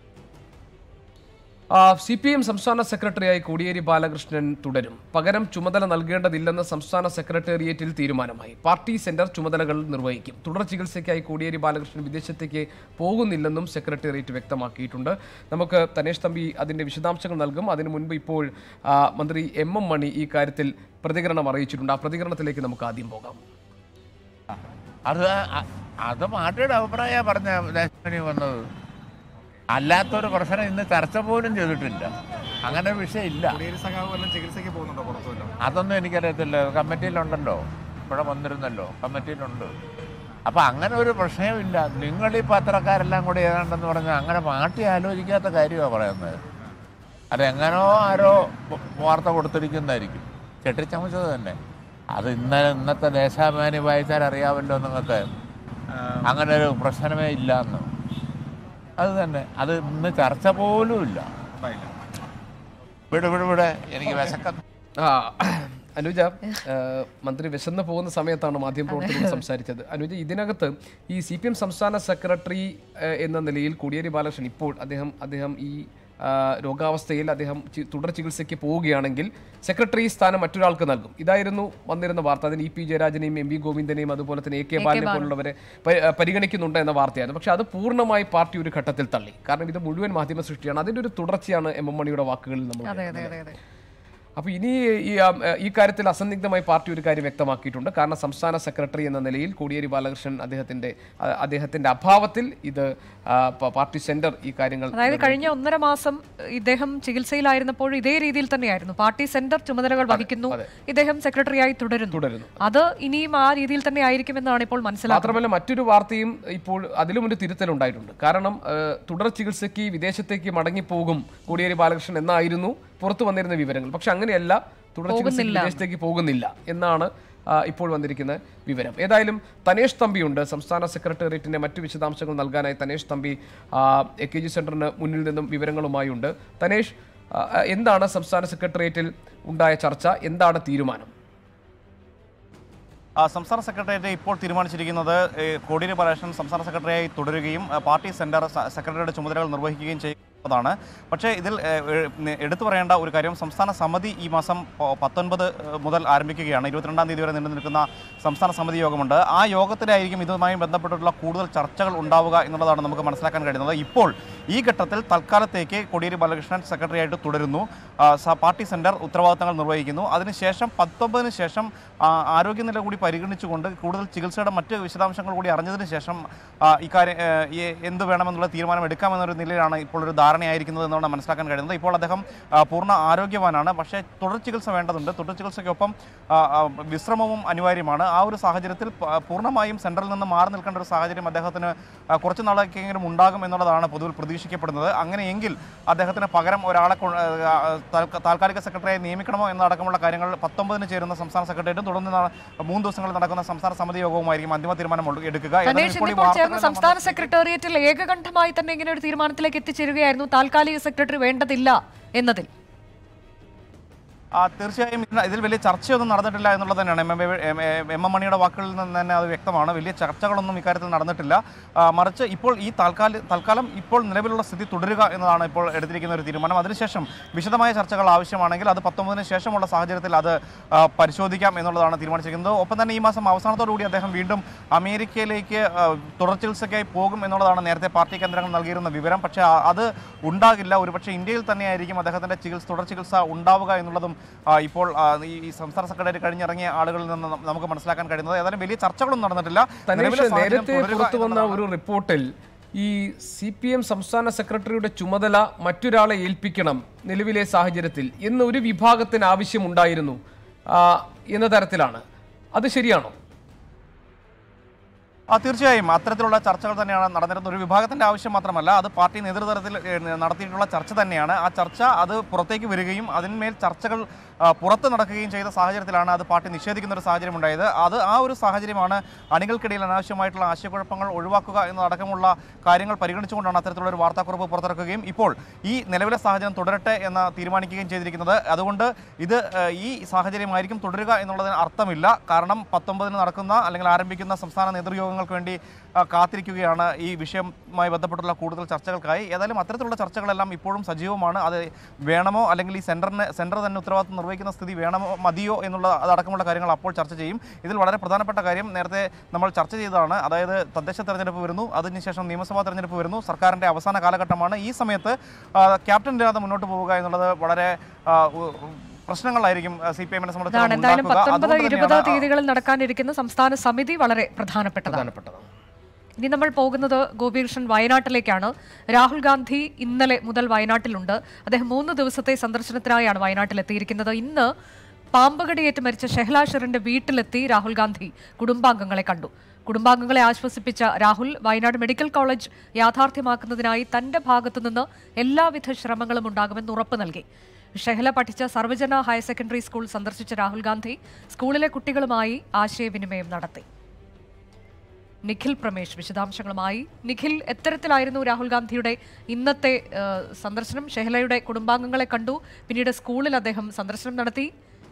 [SPEAKER 1] സി പി എം സംസ്ഥാന സെക്രട്ടറിയായി കോടിയേരി ബാലകൃഷ്ണൻ തുടരും പകരം ചുമതല നൽകേണ്ടതില്ലെന്ന് സംസ്ഥാന സെക്രട്ടേറിയറ്റിൽ തീരുമാനമായി പാർട്ടി സെന്റർ ചുമതലകൾ നിർവഹിക്കും തുടർ ചികിത്സയ്ക്കായി കോടിയേരി ബാലകൃഷ്ണൻ വിദേശത്തേക്ക് പോകുന്നില്ലെന്നും സെക്രട്ടേറിയറ്റ് വ്യക്തമാക്കിയിട്ടുണ്ട് നമുക്ക് തനേഷ് തമ്പി അതിന്റെ വിശദാംശങ്ങൾ നൽകും അതിനു മുൻപ് ഇപ്പോൾ ആ, മന്ത്രി എം എം മണി ഈ കാര്യത്തിൽ പ്രതികരണം അറിയിച്ചിട്ടുണ്ട് ആ പ്രതികരണത്തിലേക്ക് നമുക്ക് ആദ്യം പോകാം
[SPEAKER 11] അത് അ- അത് പാർട്ടിയുടെ അഭിപ്രായമാണ് പറഞ്ഞ ദേശമണി വന്നത് അല്ലാത്തൊരു പ്രശ്നം ഇന്ന് ചർച്ച പോലും ചെയ്തിട്ടില്ല അങ്ങനെ ഒരു വിഷയം ഇല്ല
[SPEAKER 12] ചികിത്സയ്ക്ക് പോകുന്നുണ്ടോ പുറത്തുമല്ലോ
[SPEAKER 11] അതൊന്നും എനിക്കറിയത്തില്ല കമ്മിറ്റിയിലുണ്ടല്ലോ ഇവിടെ വന്നിരുന്നല്ലോ കമ്മിറ്റിയിലുണ്ട് അപ്പം അങ്ങനെ ഒരു പ്രശ്നവുമില്ല നിങ്ങൾ ഈ പത്രക്കാരെല്ലാം കൂടി ഏതാണ്ടെന്ന് പറഞ്ഞാൽ അങ്ങനെ പാർട്ടി ആലോചിക്കാത്ത കാര്യമാണ് പറയുന്നത് അതെങ്ങനോ ആരോ വാർത്ത കൊടുത്തിരിക്കുന്നതായിരിക്കും ചെട്ടിച്ചമച്ചത് തന്നെ അത് ഇന്നലെ ഇന്നത്തെ ദേശാഭിമാനി വായിച്ചാൽ അറിയാമല്ലോ നിങ്ങൾക്ക് അങ്ങനെ ഒരു പ്രശ്നമേ ഇല്ല എന്ന് അത് തന്നെ അത് ഇന്ന് ചർച്ച പോലും ഇല്ല ഇവിടെ ഇവിടെ ഇവിടെ എനിക്ക് വിശക്ക
[SPEAKER 1] ആ, അനുജ ആ, മന്ത്രി വിശന്ന് പോകുന്ന സമയത്താണ് മാധ്യമപ്രവർത്തകരോട് സംസാരിച്ചത് അനുജ ഇതിനകത്ത് ഈ സി പി എം സംസ്ഥാന സെക്രട്ടറി ആ, എന്ന നിലയിൽ കോടിയേരി ബാലകൃഷ്ണൻ ഇപ്പോൾ അദ്ദേഹം അദ്ദേഹം ഈ ആ, രോഗാവസ്ഥയിൽ അദ്ദേഹം ചി- തുടർ ചികിത്സയ്ക്ക് പോവുകയാണെങ്കിൽ സെക്രട്ടറി സ്ഥാനം മറ്റൊരാൾക്ക് നൽകും ഇതായിരുന്നു വന്നിരുന്ന വാർത്ത അതിന് ഇ പി ജയരാജനെയും എം വി ഗോവിന്ദനെയും അതുപോലെ തന്നെ എ കെ ബാലനെ പോലുള്ളവരെ പ- ആ, പരിഗണിക്കുന്നുണ്ട് എന്ന വാർത്തയായിരുന്നു പക്ഷേ അത് പൂർണ്ണമായി പാർട്ടി ഒരു ഘട്ടത്തിൽ തള്ളി കാരണം ഇത് മുഴുവൻ മാധ്യമ സൃഷ്ടിയാണ് അതിന്റെ ഒരു തുടർച്ചയാണ് എം എം മണിയുടെ വാക്കുകളിൽ നമ്മൾ
[SPEAKER 2] അതെ
[SPEAKER 1] കേൾക്കുന്നത്.
[SPEAKER 2] അതെ അതെ അതെ
[SPEAKER 1] അപ്പോൾ ഇനി ഈ ആ, ഈ കാര്യത്തിൽ അസന്നിഗ്ധമായി പാർട്ടി ഒരു കാര്യം വ്യക്തമാക്കിയിട്ടുണ്ട് കാരണം സംസ്ഥാന സെക്രട്ടറി എന്ന നിലയിൽ കോടിയേരി ബാലകൃഷ്ണൻ അദ്ദേഹത്തിന്റെ ആ, അദ്ദേഹത്തിന്റെ അഭാവത്തിൽ ഇത് ആ, പ- പാർട്ടി സെന്റർ ഈ കാര്യങ്ങൾ
[SPEAKER 2] അതായത് കഴിഞ്ഞ ഒന്നര മാസം ഇദ്ദേഹം ചികിത്സയിലായിരുന്നപ്പോൾ ഇതേ രീതിയിൽ തന്നെയായിരുന്നു പാർട്ടി സെന്റർ ചുമതലകൾ വഹിക്കുന്നു ഇദ്ദേഹം സെക്രട്ടറിയായി തുടരുന്നു
[SPEAKER 1] തുടരുന്നു
[SPEAKER 2] അത് ഇനിയും ആ രീതിയിൽ തന്നെ ആയിരിക്കുമെന്നാണ് ഇപ്പോൾ മനസ്സിലാക്കുന്നത്
[SPEAKER 1] മാത്രമല്ല മറ്റൊരു വാർത്തയും ഇപ്പോൾ അതിലും ഒരു തിരുത്തലുണ്ടായിട്ടുണ്ട് കാരണം ആ, തുടർ ചികിത്സയ്ക്ക് വിദേശത്തേക്ക് മടങ്ങിപ്പോകും കോടിയേരി ബാലകൃഷ്ണൻ എന്നായിരുന്നു പുറത്തു വന്നിരുന്ന വിവരങ്ങൾ പക്ഷെ അങ്ങനെയല്ല തുടർ ചികിത്സയ്ക്ക്
[SPEAKER 2] പോകുന്നില്ല.
[SPEAKER 1] വിദേശത്തേക്ക് പോകുന്നില്ല എന്നാണ് ആ, ഇപ്പോൾ വന്നിരിക്കുന്ന വിവരം ഏതായാലും തനേഷ് തമ്പിയുണ്ട് സംസ്ഥാന സെക്രട്ടേറിയറ്റിന്റെ മറ്റു വിശദാംശങ്ങൾ നൽകാനായി തനേഷ് തമ്പി ആ, എ കെ ജി സെന്ററിന് മുന്നിൽ നിന്നും വിവരങ്ങളുമായുണ്ട് തനേഷ് ആ, എന്താണ് സംസ്ഥാന സെക്രട്ടേറിയറ്റിൽ ഉണ്ടായ ചർച്ച എന്താണ് തീരുമാനം
[SPEAKER 12] ആ, സംസ്ഥാന സെക്രട്ടേറിയറ്റ് ഇപ്പോൾ തീരുമാനിച്ചിരിക്കുന്നത് ഏ, കോടിയേരി ബാലകൃഷ്ണൻ സംസ്ഥാന സെക്രട്ടറിയായി തുടരുകയും ആ, പാർട്ടി സെന്റർ സ- സെക്രട്ടറിയുടെ ചുമതലകൾ നിർവഹിക്കുകയും ചെയ്യുന്നതാണ് പക്ഷേ ഇതിൽ ഏ, ഏ, എടുത്തു പറയേണ്ട ഒരു കാര്യം സംസ്ഥാന സമിതി ഈ മാസം പ- പത്തൊൻപത് മുതൽ ആരംഭിക്കുകയാണ് ഇരുപത്തിരണ്ടാം തീയതി വരെ നീണ്ടു നിൽക്കുന്ന സംസ്ഥാന സമിതി യോഗമുണ്ട് ആ യോഗത്തിലായിരിക്കും ഇതുമായി ബന്ധപ്പെട്ടിട്ടുള്ള കൂടുതൽ ചർച്ചകൾ ഉണ്ടാവുക എന്നുള്ളതാണ് നമുക്ക് മനസ്സിലാക്കാൻ കഴിയുന്നത് ഇപ്പോൾ ഈ ഘട്ടത്തിൽ തൽക്കാലത്തേക്ക് കോടിയേരി ബാലകൃഷ്ണൻ സെക്രട്ടറിയായിട്ട് തുടരുന്നു ആ, സ- പാർട്ടി സെന്റർ ഉത്തരവാദിത്തങ്ങൾ നിർവഹിക്കുന്നു അതിനുശേഷം പത്തൊമ്പതിന് ശേഷം ആ, ആരോഗ്യനില കൂടി പരിഗണിച്ചുകൊണ്ട് കൂടുതൽ ചികിത്സയുടെ മറ്റ് വിശദാംശങ്ങൾ കൂടി അറിഞ്ഞതിന് ശേഷം ആ, ഇക്കാര്യം ഏ, ഈ എന്ത് വേണമെന്നുള്ള തീരുമാനം എടുക്കാമെന്നൊരു നിലയിലാണ് ഇപ്പോൾ ഒരു ധാരണയായിരിക്കുന്നത് എന്നാണ് മനസ്സിലാക്കാൻ കഴിയുന്നത് ഇപ്പോൾ അദ്ദേഹം ആ, പൂർണ്ണ ആരോഗ്യവാനാണ് പക്ഷേ തുടർ ചികിത്സ വേണ്ടതുണ്ട് തുടർ ചികിത്സയ്ക്കൊപ്പം ആ, ആ, വിശ്രമവും അനിവാര്യമാണ് ആ ഒരു സാഹചര്യത്തിൽ പ- പൂർണ്ണമായും സെൻട്രൽ നിന്ന് മാറി നിൽക്കേണ്ട ഒരു സാഹചര്യം അദ്ദേഹത്തിന് ആ, കുറച്ച് നാളേക്കെങ്കിലും ഉണ്ടാകും എന്നുള്ളതാണ് പൊതുവിൽ പ്രതീക്ഷിക്കപ്പെടുന്നത് അങ്ങനെയെങ്കിൽ അദ്ദേഹത്തിന് പകരം ഒരാളെ കൊ- ആ, താൽക്ക- താൽക്കാലിക സെക്രട്ടറിയായി നിയമിക്കണമോ എന്നടക്കമുള്ള കാര്യങ്ങൾ പത്തൊമ്പതിന് ചേരുന്ന സംസ്ഥാന സെക്രട്ടേറിയറ്റും തുടർന്ന് ന- മൂന്ന് ദിവസങ്ങളിൽ നടക്കുന്ന സംസ്ഥാന സമിതി യോഗവുമായിരിക്കും അന്തിമ തീരുമാനം ഉള്ള- എടുക്കുക ഏതായാലും
[SPEAKER 2] തനേഷ്
[SPEAKER 12] ഇപ്പോൾ ഈ
[SPEAKER 2] ഇന്നിപ്പോൾ ചേർന്ന
[SPEAKER 12] വാർത്തകളെല്ലാം
[SPEAKER 2] സംസ്ഥാന സെക്രട്ടേറിയറ്റിൽ ഏകകണ്ഠമായി തന്നെ ഇങ്ങനെ ഒരു തീരുമാനത്തിലേക്ക് എത്തിച്ചേരുകയായിരുന്നു താൽക്കാലിക സെക്രട്ടറി വേണ്ടതില്ല എന്നതിൽ
[SPEAKER 12] ആ, തീർച്ചയായും ഇതിന് ഇതിൽ വലിയ ചർച്ചയൊന്നും നടന്നിട്ടില്ല എന്നുള്ളത് തന്നെയാണ് M M A- M M M M മണിയുടെ വാക്കുകളിൽ നിന്ന് തന്നെ അത് വ്യക്തമാണ് വലിയ ചർച്ചകളൊന്നും ഇക്കാര്യത്തിൽ നടന്നിട്ടില്ല ആ, മറിച്ച് ഇപ്പോൾ ഈ താൽക്കാല തൽക്കാലം ഇപ്പോൾ നിലവിലുള്ള സ്ഥിതി തുടരുക എന്നതാണ് ഇപ്പോൾ എടുത്തിരിക്കുന്ന ഒരു തീരുമാനം അതിനുശേഷം വിശദമായ ചർച്ചകൾ ആവശ്യമാണെങ്കിൽ അത് പത്തൊമ്പതിന് ശേഷമുള്ള സാഹചര്യത്തിൽ അത് ആ, പരിശോധിക്കാം എന്നുള്ളതാണ് തീരുമാനിച്ചിരിക്കുന്നത് ഒപ്പം തന്നെ ഈ മാസം അവസാനത്തോടുകൂടി അദ്ദേഹം വീണ്ടും അമേരിക്കയിലേക്ക് ആ, തുടർ ചികിത്സയ്ക്കായി പോകും എന്നുള്ളതാണ് നേരത്തെ പാർട്ടി കേന്ദ്രങ്ങൾ നൽകിയിരുന്ന വിവരം പക്ഷേ ആ- അത് ഉണ്ടാകില്ല ഒരുപക്ഷെ ഇന്ത്യയിൽ തന്നെയായിരിക്കും അദ്ദേഹത്തിന്റെ ചികിത്സ തുടർ ചികിത്സ ഉണ്ടാവുക എന്നുള്ളതും ആ, ഇപ്പോൾ ആ, ഈ ഈ സംസ്ഥാന സെക്രട്ടറി കഴിഞ്ഞിറങ്ങിയ ആളുകളിൽ നിന്ന് നം- നമുക്ക് മനസ്സിലാക്കാൻ കഴിയുന്നത് ഏതായാലും വലിയ ചർച്ചകളൊന്നും നടന്നിട്ടില്ല
[SPEAKER 1] തനേഷ്
[SPEAKER 12] നിലവിലെ സാഹചര്യം
[SPEAKER 1] നേരത്തെ
[SPEAKER 12] തുടരുക
[SPEAKER 1] പുറത്തു വന്ന
[SPEAKER 12] എന്നുള്ളതാണ്.
[SPEAKER 1] ഒരു റിപ്പോർട്ടിൽ ഈ സി പി എം സംസ്ഥാന സെക്രട്ടറിയുടെ ചുമതല മറ്റൊരാളെ ഏൽപ്പിക്കണം നിലവിലെ സാഹചര്യത്തിൽ എന്ന് ഒരു വിഭാഗത്തിന് ആവശ്യമുണ്ടായിരുന്നു ആ, എന്ന തരത്തിലാണ് അത് ശരിയാണോ
[SPEAKER 12] ആ തീർച്ചയായും അത്തരത്തിലുള്ള ചർച്ചകൾ തന്നെയാണ് നടന്നിരുന്നത് ഒരു വിഭാഗത്തിന്റെ ആവശ്യം മാത്രമല്ല അത് പാർട്ടി നേതൃതലത്തിൽ ഏ, നടത്തിയിട്ടുള്ള ചർച്ച തന്നെയാണ് ആ ചർച്ച അത് പുറത്തേക്ക് വരികയും അതിന്മേൽ ചർച്ചകൾ ആ, പുറത്ത് നടക്കുകയും ചെയ്ത സാഹചര്യത്തിലാണ് അത് പാർട്ടി നിഷേധിക്കുന്ന ഒരു സാഹചര്യം ഉണ്ടായത് അത് ആ ഒരു സാഹചര്യമാണ് അണികൾക്കിടയിൽ അനാവശ്യമായിട്ടുള്ള ആശയക്കുഴപ്പങ്ങൾ ഒഴിവാക്കുക എന്നതടക്കമുള്ള കാര്യങ്ങൾ പരിഗണിച്ചുകൊണ്ടാണ് അത്തരത്തിലുള്ള ഒരു വാർത്താക്കുറിപ്പ് പുറത്തിറക്കുകയും ഇപ്പോൾ ഈ നിലവിലെ സാഹചര്യം തുടരട്ടെ എന്ന് തീരുമാനിക്കുകയും ചെയ്തിരിക്കുന്നത് അതുകൊണ്ട് ഇത് ഏഹ്, ഈ സാഹചര്യമായിരിക്കും തുടരുക എന്നുള്ളതിന് അർത്ഥമില്ല കാരണം പത്തൊമ്പതിന് നടക്കുന്ന അല്ലെങ്കിൽ ആരംഭിക്കുന്ന സംസ്ഥാന നേതൃയോഗങ്ങൾക്ക് വേണ്ടി ആ, കാത്തിരിക്കുകയാണ് ഈ വിഷയവുമായി ബന്ധപ്പെട്ടുള്ള കൂടുതൽ ചർച്ചകൾക്കായി ഏതായാലും അത്തരത്തിലുള്ള ചർച്ചകളെല്ലാം ഇപ്പോഴും സജീവമാണ് അത് വേണമോ അല്ലെങ്കിൽ ഈ സെൻറ്ററിന് സെൻറ്റർ തന്നെ ഉത്തരവാദിത്വം നിർവഹിക്കുന്ന സ്ഥിതി വേണമോ മതിയോ എന്നുള്ള അതടക്കമുള്ള കാര്യങ്ങൾ അപ്പോൾ ചർച്ച ചെയ്യും ഇതിൽ വളരെ പ്രധാനപ്പെട്ട കാര്യം നേരത്തെ നമ്മൾ ചർച്ച ചെയ്തതാണ് അതായത് തദ്ദേശ തെരഞ്ഞെടുപ്പ് വരുന്നു അതിനുശേഷം നിയമസഭാ തെരഞ്ഞെടുപ്പ് വരുന്നു സർക്കാരിൻ്റെ അവസാന കാലഘട്ടമാണ് ഈ സമയത്ത് ആ, ക്യാപ്റ്റൻ ഇല്ലാതെ മുന്നോട്ട് പോവുക എന്നുള്ളത് വളരെ ആ, ഉ- പ്രശ്നങ്ങളായിരിക്കും സി പി എമ്മിനെ
[SPEAKER 2] ഇതാണ്
[SPEAKER 12] സംബന്ധിച്ചിടത്തോളം
[SPEAKER 2] എന്തായാലും
[SPEAKER 12] ഉണ്ടാക്കുക.
[SPEAKER 2] പത്തൊൻപത്
[SPEAKER 12] അതുകൊണ്ട്
[SPEAKER 2] ഇരുപത്
[SPEAKER 12] തന്നെയാണ് ആ-
[SPEAKER 2] തീയതികളിൽ നടക്കാനിരിക്കുന്ന സംസ്ഥാന സമിതി വളരെ പ്രധാനപ്പെട്ടതാണ് ഇനി നമ്മൾ പോകുന്നത് ഗോപികൃഷ്ണൻ വയനാട്ടിലേക്കാണ് രാഹുൽ ഗാന്ധി ഇന്നലെ മുതൽ വയനാട്ടിലുണ്ട് അദ്ദേഹം മൂന്ന് ദിവസത്തെ സന്ദർശനത്തിനായാണ് വയനാട്ടിൽ എത്തിയിരിക്കുന്നത് ഇന്ന് പാമ്പുകടിയേറ്റ് മരിച്ച ഷെഹ്ല ഷെറിന്റെ വീട്ടിലെത്തി രാഹുൽ ഗാന്ധി കുടുംബാംഗങ്ങളെ കണ്ടു കുടുംബാംഗങ്ങളെ ആശ്വസിപ്പിച്ച രാഹുൽ വയനാട് മെഡിക്കൽ കോളേജ് യാഥാർത്ഥ്യമാക്കുന്നതിനായി തന്റെ ഭാഗത്തുനിന്ന് എല്ലാവിധ ശ്രമങ്ങളും ഉണ്ടാകുമെന്ന് ഉറപ്പ് നൽകി ഷെഹല പഠിച്ച സർവജന ഹയർ സെക്കൻഡറി സ്കൂൾ സന്ദർശിച്ച രാഹുൽ ഗാന്ധി സ്കൂളിലെ കുട്ടികളുമായി ആശയവിനിമയം നടത്തി നിഖിൽ പ്രമേഷ് വിശദാംശങ്ങളുമായി നിഖിൽ എത്തരത്തിലായിരുന്നു രാഹുൽ ഗാന്ധിയുടെ ഇന്നത്തെ ആ, സന്ദർശനം ഷെഹലയുടെ കുടുംബാംഗങ്ങളെ കണ്ടു പിന്നീട് സ്കൂളിൽ അദ്ദേഹം സന്ദർശനം നടത്തി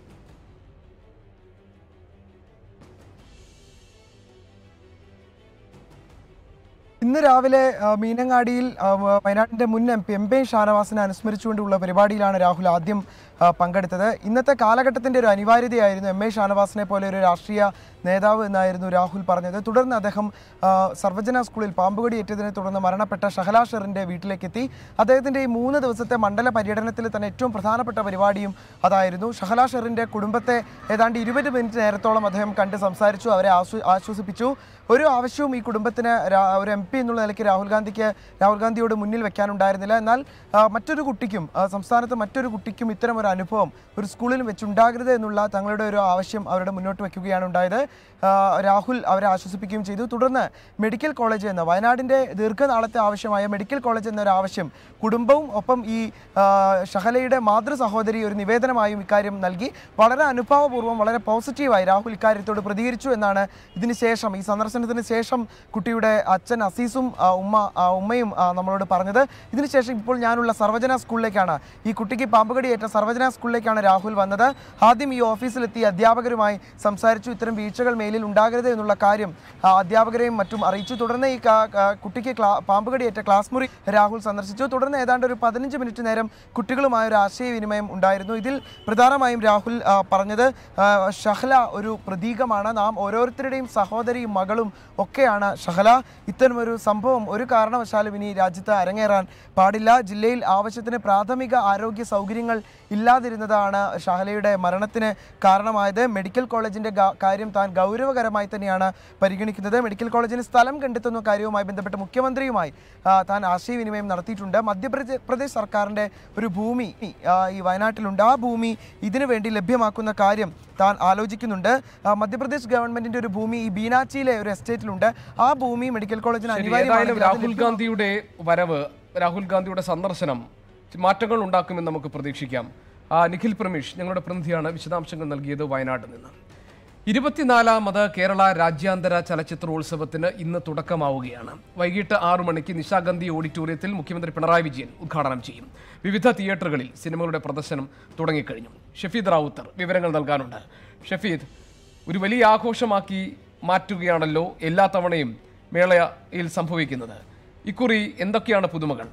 [SPEAKER 13] ഇന്ന് രാവിലെ ആ, മീനങ്ങാടിയിൽ ആ, വ- വയനാട്ടിന്റെ മുൻ എം പി എം പി ഷാനവാസിനെ അനുസ്മരിച്ചുകൊണ്ടുള്ള പരിപാടിയിലാണ് രാഹുൽ ആദ്യം ആ, പങ്കെടുത്തത് ഇന്നത്തെ കാലഘട്ടത്തിന്റെ ഒരു അനിവാര്യതയായിരുന്നു എം എ ഷാനവാസിനെ പോലെ ഒരു രാഷ്ട്രീയ നേതാവ് എന്നായിരുന്നു രാഹുൽ പറഞ്ഞത് തുടർന്ന് അദ്ദേഹം ആ, സർവജന സ്കൂളിൽ പാമ്പുകടി ഏറ്റതിനെ തുടർന്ന് മരണപ്പെട്ട ഷഹല ഷെറിന്റെ വീട്ടിലേക്ക് എത്തി അദ്ദേഹത്തിന്റെ ഈ മൂന്ന് ദിവസത്തെ മണ്ഡല പര്യടനത്തിൽ തന്നെ ഏറ്റവും പ്രധാനപ്പെട്ട പരിപാടിയും അതായിരുന്നു ഷഹല ഷെറിന്റെ കുടുംബത്തെ ഏതാണ്ട് ഇരുപത് മിനിറ്റ് നേരത്തോളം അദ്ദേഹം കണ്ട് സംസാരിച്ചു അവരെ ആശ്വ- ആശ്വസിപ്പിച്ചു ഒരു ആവശ്യവും ഈ കുടുംബത്തിന് രാ- ഒരു എം പി എന്നുള്ള നിലയ്ക്ക് രാഹുൽ ഗാന്ധിക്ക് രാഹുൽ ഗാന്ധിയോട് മുന്നിൽ വെക്കാനുണ്ടായിരുന്നില്ല എന്നാൽ ആ, മറ്റൊരു കുട്ടിക്കും ആ, സംസ്ഥാനത്ത് മറ്റൊരു കുട്ടിക്കും ഇത്തരം ഒരു അനുഭവം ഒരു സ്കൂളിൽ വെച്ചുണ്ടാകരുത് എന്നുള്ള തങ്ങളുടെ ഒരു ആവശ്യം അവരുടെ മുന്നോട്ട് വയ്ക്കുകയാണ് ഉണ്ടായത് ആ, രാഹുൽ അവരെ ആശ്വസിപ്പിക്കുകയും ചെയ്തു തുടർന്ന് മെഡിക്കൽ കോളേജ് എന്ന വയനാടിൻ്റെ ദീർഘനാളത്തെ ആവശ്യമായ മെഡിക്കൽ കോളേജ് എന്നൊരു ആവശ്യം കുടുംബവും ഒപ്പം ഈ ആ, ഷഹലയുടെ മാതൃ സഹോദരി ഒരു നിവേദനമായും ഇക്കാര്യം നൽകി വളരെ അനുഭാവപൂർവ്വം വളരെ പോസിറ്റീവായി രാഹുൽ ഇക്കാര്യത്തോട് പ്രതികരിച്ചു എന്നാണ് ഇതിന് ശേഷം ഈ സന്ദർശനത്തിന് ശേഷം കുട്ടിയുടെ അച്ഛൻ അസീസും ആ, ഉമ്മ ആ, ഉമ്മയും ആ, നമ്മളോട് പറഞ്ഞത് ഇതിനുശേഷം ഇപ്പോൾ ഞാനുള്ള സർവജന സ്കൂളിലേക്കാണ് ഈ കുട്ടിക്ക് പാമ്പുകടിയേറ്റ സർവജന സ്കൂളിലേക്കാണ് രാഹുൽ വന്നത് ആദ്യം ഈ ഓഫീസിലെത്തി അധ്യാപകരുമായി സംസാരിച്ചു ഇത്തരം വീഴ്ചകൾ മേലിൽ ഉണ്ടാകരുത് എന്നുള്ള കാര്യം ആ, അധ്യാപകരെയും മറ്റും അറിയിച്ചു തുടർന്ന് ഈ കാ- കാ- കുട്ടിക്ക് ക്ലാ പാമ്പുകടിയേറ്റ ക്ലാസ് മുറി രാഹുൽ സന്ദർശിച്ചു തുടർന്ന് ഏതാണ്ട് ഒരു പതിനഞ്ച് മിനിറ്റ് നേരം കുട്ടികളുമായ ഒരു ആശയവിനിമയം ഉണ്ടായിരുന്നു ഇതിൽ പ്രധാനമായും രാഹുൽ ആ, പറഞ്ഞത് ആ, ഷഹല ഒരു പ്രതീകമാണ് നാം ഓരോരുത്തരുടെയും സഹോദരിയും മകളും ഒക്കെയാണ് ഷഹല ഇത്തരമൊരു സംഭവം ഒരു കാരണവശാലും ഇനി രാജ്യത്ത് അരങ്ങേറാൻ പാടില്ല ജില്ലയിൽ ആവശ്യത്തിന് പ്രാഥമിക ആരോഗ്യ സൗകര്യങ്ങൾ ഇല്ലാതിരുന്നതാണ് ഷഹലയുടെ മരണത്തിന് കാരണമായത് മെഡിക്കൽ കോളേജിന്റെ ഗ- കാര്യം താൻ ഗൗരവകരമായി തന്നെയാണ് പരിഗണിക്കുന്നത് മെഡിക്കൽ കോളേജിന് സ്ഥലം കണ്ടെത്തുന്ന കാര്യവുമായി ബന്ധപ്പെട്ട് മുഖ്യമന്ത്രിയുമായി ആ, താൻ ആശയവിനിമയം നടത്തിയിട്ടുണ്ട് മധ്യപ്രദേശ് പ്രദേശ് സർക്കാരിന്റെ ഒരു ഭൂമി ആ, ഈ വയനാട്ടിലുണ്ട് ആ ഭൂമി ഇതിനു വേണ്ടി ലഭ്യമാക്കുന്ന കാര്യം താൻ ആലോചിക്കുന്നുണ്ട് ആ, മധ്യപ്രദേശ് ഗവൺമെന്റിന്റെ ഒരു ഭൂമി ഈ ബീനാച്ചിയിലെ ഒരു എസ്റ്റേറ്റിലുണ്ട് ആ ഭൂമി മെഡിക്കൽ കോളേജിന്
[SPEAKER 1] ശരി, ഏതായാലും
[SPEAKER 13] അനിവാര്യമാണെങ്കിൽ അത്
[SPEAKER 1] രാഹുൽ
[SPEAKER 13] ലഭ്യമാക്കും.
[SPEAKER 1] ഗാന്ധിയുടെ വരവ് രാഹുൽ ഗാന്ധിയുടെ സന്ദർശനം മാറ്റങ്ങൾ ഉണ്ടാക്കുമെന്ന് നമുക്ക് പ്രതീക്ഷിക്കാം ആ, നിഖിൽ പ്രമീഷ് ഞങ്ങളുടെ പ്രതിനിധിയാണ് വിശദാംശങ്ങൾ നൽകിയത് വയനാട്ടിൽ നിന്ന് ഇരുപത്തിനാലാമത് കേരള രാജ്യാന്തര ചലച്ചിത്രോത്സവത്തിന് ഇന്ന് തുടക്കമാവുകയാണ് വൈകിട്ട് ആറു മണിക്ക് നിശാഗന്ധി ഓഡിറ്റോറിയത്തിൽ മുഖ്യമന്ത്രി പിണറായി വിജയൻ ഉദ്ഘാടനം ചെയ്യും വിവിധ തിയേറ്ററുകളിൽ സിനിമകളുടെ പ്രദർശനം തുടങ്ങിക്കഴിഞ്ഞു ഷഫീദ് റാവുത്തർ വിവരങ്ങൾ നൽകാനുണ്ട് ഷഫീദ് ഒരു വലിയ ആഘോഷമാക്കി മാറ്റുകയാണല്ലോ എല്ലാ തവണയും മേളയിൽ സംഭവിക്കുന്നത് ഇക്കുറി എന്തൊക്കെയാണ് പുതുമകൾ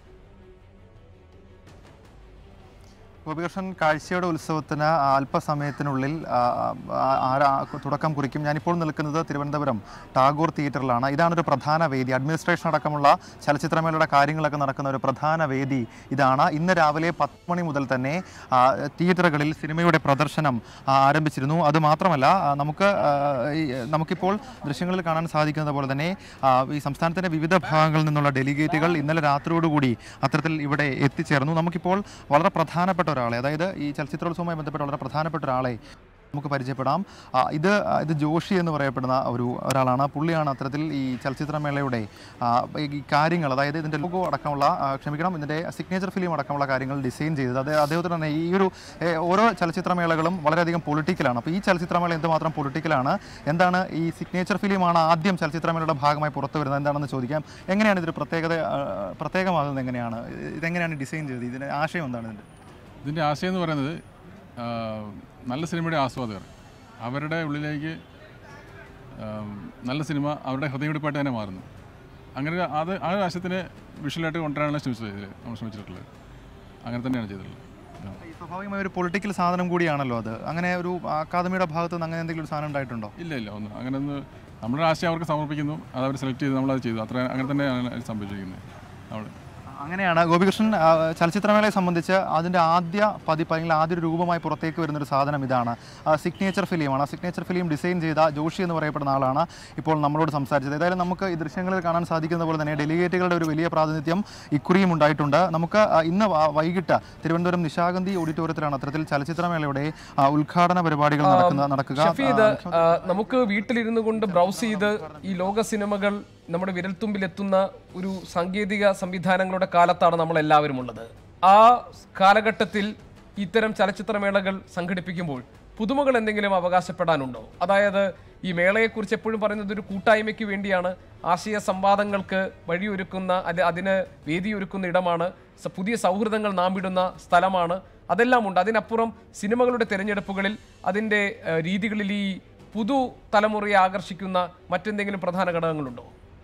[SPEAKER 14] ഗോപികൃഷ്ണൻ കാഴ്ചയുടെ ഉത്സവത്തിന് അല്പസമയത്തിനുള്ളിൽ ആ, ആ, ആരാ- തുടക്കം കുറിക്കും ഞാനിപ്പോൾ നിൽക്കുന്നത് തിരുവനന്തപുരം ടാഗോർ തിയേറ്ററിലാണ് ഇതാണ് ഒരു പ്രധാന വേദി അഡ്മിനിസ്ട്രേഷൻ അടക്കമുള്ള ചലച്ചിത്രമേളയുടെ കാര്യങ്ങളൊക്കെ നടക്കുന്ന ഒരു പ്രധാന വേദി ഇതാണ് ഇന്ന് രാവിലെ പത്ത് മണി മുതൽ തന്നെ ആ, തിയേറ്ററുകളിൽ സിനിമയുടെ പ്രദർശനം ആ, ആരംഭിച്ചിരുന്നു അത് മാത്രമല്ല ആ, നമുക്ക് ആ, ഈ, നമുക്കിപ്പോൾ ദൃശ്യങ്ങളിൽ കാണാൻ സാധിക്കുന്നത് പോലെ തന്നെ ആ, ഈ സംസ്ഥാനത്തിൻ്റെ വിവിധ ഭാഗങ്ങളിൽ നിന്നുള്ള ഡെലിഗേറ്റുകൾ ഇന്നലെ രാത്രിയോടുകൂടി അത്തരത്തിൽ ഇവിടെ എത്തിച്ചേർന്നു നമുക്കിപ്പോൾ വളരെ പ്രധാനപ്പെട്ട ഒരാളെ അതായത് ഈ ചലച്ചിത്രോത്സവവുമായി ബന്ധപ്പെട്ട വളരെ പ്രധാനപ്പെട്ട ഒരാളെ നമുക്ക് പരിചയപ്പെടാം ആ, ഇത് ആ, ഇത് ജോഷി എന്ന് പറയപ്പെടുന്ന ഒരു ഒരാളാണ് പുള്ളിയാണ് അത്തരത്തിൽ ഈ ചലച്ചിത്രമേളയുടെ ആ, ഈ കാര്യങ്ങൾ അതായത് ഇതിൻ്റെ ലോഗോ അടക്കമുള്ള ആ, ക്ഷമിക്കണം ഇതിൻ്റെ സിഗ്നേച്ചർ ഫിലിം അടക്കമുള്ള കാര്യങ്ങൾ ഡിസൈൻ ചെയ്തത് അത് അദ്ദേഹത്തിന് തന്നെ ഈ ഒരു ഏ, ഓരോ ചലച്ചിത്രമേളകളും വളരെയധികം പൊളിറ്റിക്കലാണ് അപ്പോൾ ഈ ചലച്ചിത്രമേള എന്തുമാത്രം പൊളിറ്റിക്കലാണ് എന്താണ് ഈ സിഗ്നേച്ചർ ഫിലിമാണ് ആദ്യം ചലച്ചിത്രമേളയുടെ ഭാഗമായി പുറത്തു വരുന്നത് എന്താണെന്ന് ചോദിക്കാം എങ്ങനെയാണ് ഇതൊരു പ്രത്യേകത ആ, പ്രത്യേകമാകുന്നത് എങ്ങനെയാണ് ഇതെങ്ങനെയാണ് ഡിസൈൻ ചെയ്തത് ഇതിൻ്റെ ആശയം എന്താണ് ഇതിൻ്റെ
[SPEAKER 15] ഇതിൻ്റെ ആശയം എന്ന് പറയുന്നത് ആ, നല്ല സിനിമയുടെ ആസ്വാദകർ അവരുടെ ഉള്ളിലേക്ക് ആ, നല്ല സിനിമ അവരുടെ ഹൃദയമിടിപ്പായിട്ട് തന്നെ മാറുന്നു അങ്ങനെ ഒരു- അത് ആ ഒരു ആശയത്തിന് വിഷ്വലായിട്ട് കൊണ്ടുവരാനാണ് ശ്രമിച്ചത് ഇതിൽ നമ്മൾ ശ്രമിച്ചിട്ടുള്ളത് അങ്ങനെ തന്നെയാണ് ചെയ്തിട്ടുള്ളത്
[SPEAKER 14] ഈ സ്വാഭാവികമായ ഒരു പൊളിറ്റിക്കൽ സാധനം കൂടിയാണല്ലോ അത് അങ്ങനെ ഒരു അക്കാദമിയുടെ ഭാഗത്ത് നിന്ന് അങ്ങനെ എന്തെങ്കിലും ഒരു സാധനം ഉണ്ടായിട്ടുണ്ടോ
[SPEAKER 15] ഇല്ല ഇല്ല ഒന്നും അങ്ങനെ ഒന്ന് നമ്മുടെ ആശയം അവർക്ക് സമർപ്പിക്കുന്നു അത് അവർ സെലക്ട് ചെയ്ത് നമ്മളത് ചെയ്തു അത്ര അങ്ങനെ തന്നെയാണ് അത് സംഭവിച്ചിരിക്കുന്നത് അവിടെ
[SPEAKER 14] അങ്ങനെയാണ് ഗോപികൃഷ്ണൻ ആ, ചലച്ചിത്രമേളയെ സംബന്ധിച്ച് അതിൻ്റെ ആദ്യ പതിപ്പ് അല്ലെങ്കിൽ ആദ്യ ഒരു രൂപമായി പുറത്തേക്ക് വരുന്നൊരു സാധനം ഇതാണ് സിഗ്നേച്ചർ ഫിലിമാണ് സിഗ്നേച്ചർ ഫിലിം ഡിസൈൻ ചെയ്ത ജോഷി എന്ന് പറയപ്പെടുന്ന ആളാണ് ഇപ്പോൾ നമ്മളോട് സംസാരിച്ചത് ഏതായാലും നമുക്ക് ഈ ദൃശ്യങ്ങളിൽ കാണാൻ സാധിക്കുന്ന പോലെ തന്നെ ഡെലിഗേറ്റുകളുടെ ഒരു വലിയ പ്രാതിനിധ്യം ഇക്കുറിയും ഉണ്ടായിട്ടുണ്ട് നമുക്ക് ആ, ഇന്ന് വ- വൈകിട്ട് തിരുവനന്തപുരം നിശാഗന്ധി ഓഡിറ്റോറിയത്തിലാണ് അത്തരത്തിൽ ചലച്ചിത്രമേളയുടെ ആ, ഉദ്ഘാടന പരിപാടികൾ നടക്കുന്ന നടക്കുക
[SPEAKER 1] ഷഫീദ്
[SPEAKER 14] ആ,
[SPEAKER 1] ആ, നമുക്ക് വീട്ടിലിരുന്നു കൊണ്ട് ബ്രൗസ് ചെയ്ത് ഈ ലോക സിനിമകൾ നമ്മുടെ വിരൽത്തുമ്പിൽ എത്തുന്ന ഒരു സാങ്കേതിക സംവിധാനങ്ങളുടെ കാലത്താണ് നമ്മൾ എല്ലാവരും ഉള്ളത് ആ കാലഘട്ടത്തിൽ ഇത്തരം ചലച്ചിത്രമേളകൾ സംഘടിപ്പിക്കുമ്പോൾ പുതുമകൾ എന്തെങ്കിലും അവകാശപ്പെടാനുണ്ടോ അതായത് ഈ മേളയെക്കുറിച്ച് എപ്പോഴും പറയുന്നത് ഒരു കൂട്ടായ്മയ്ക്ക് വേണ്ടിയാണ് ആശയ സംവാദങ്ങൾക്ക് വഴിയൊരുക്കുന്ന അല്ലെ അതിന് വേദിയൊരുക്കുന്ന ഇടമാണ് സ- പുതിയ സൗഹൃദങ്ങൾ നാമ്പിടുന്ന സ്ഥലമാണ് അതെല്ലാം ഉണ്ട് അതിനപ്പുറം സിനിമകളുടെ തിരഞ്ഞെടുപ്പുകളിൽ അതിൻ്റെ ഏഹ്, രീതികളിൽ ഈ പുതു തലമുറയെ ആകർഷിക്കുന്ന മറ്റെന്തെങ്കിലും പ്രധാന ഘടകങ്ങളുണ്ടോ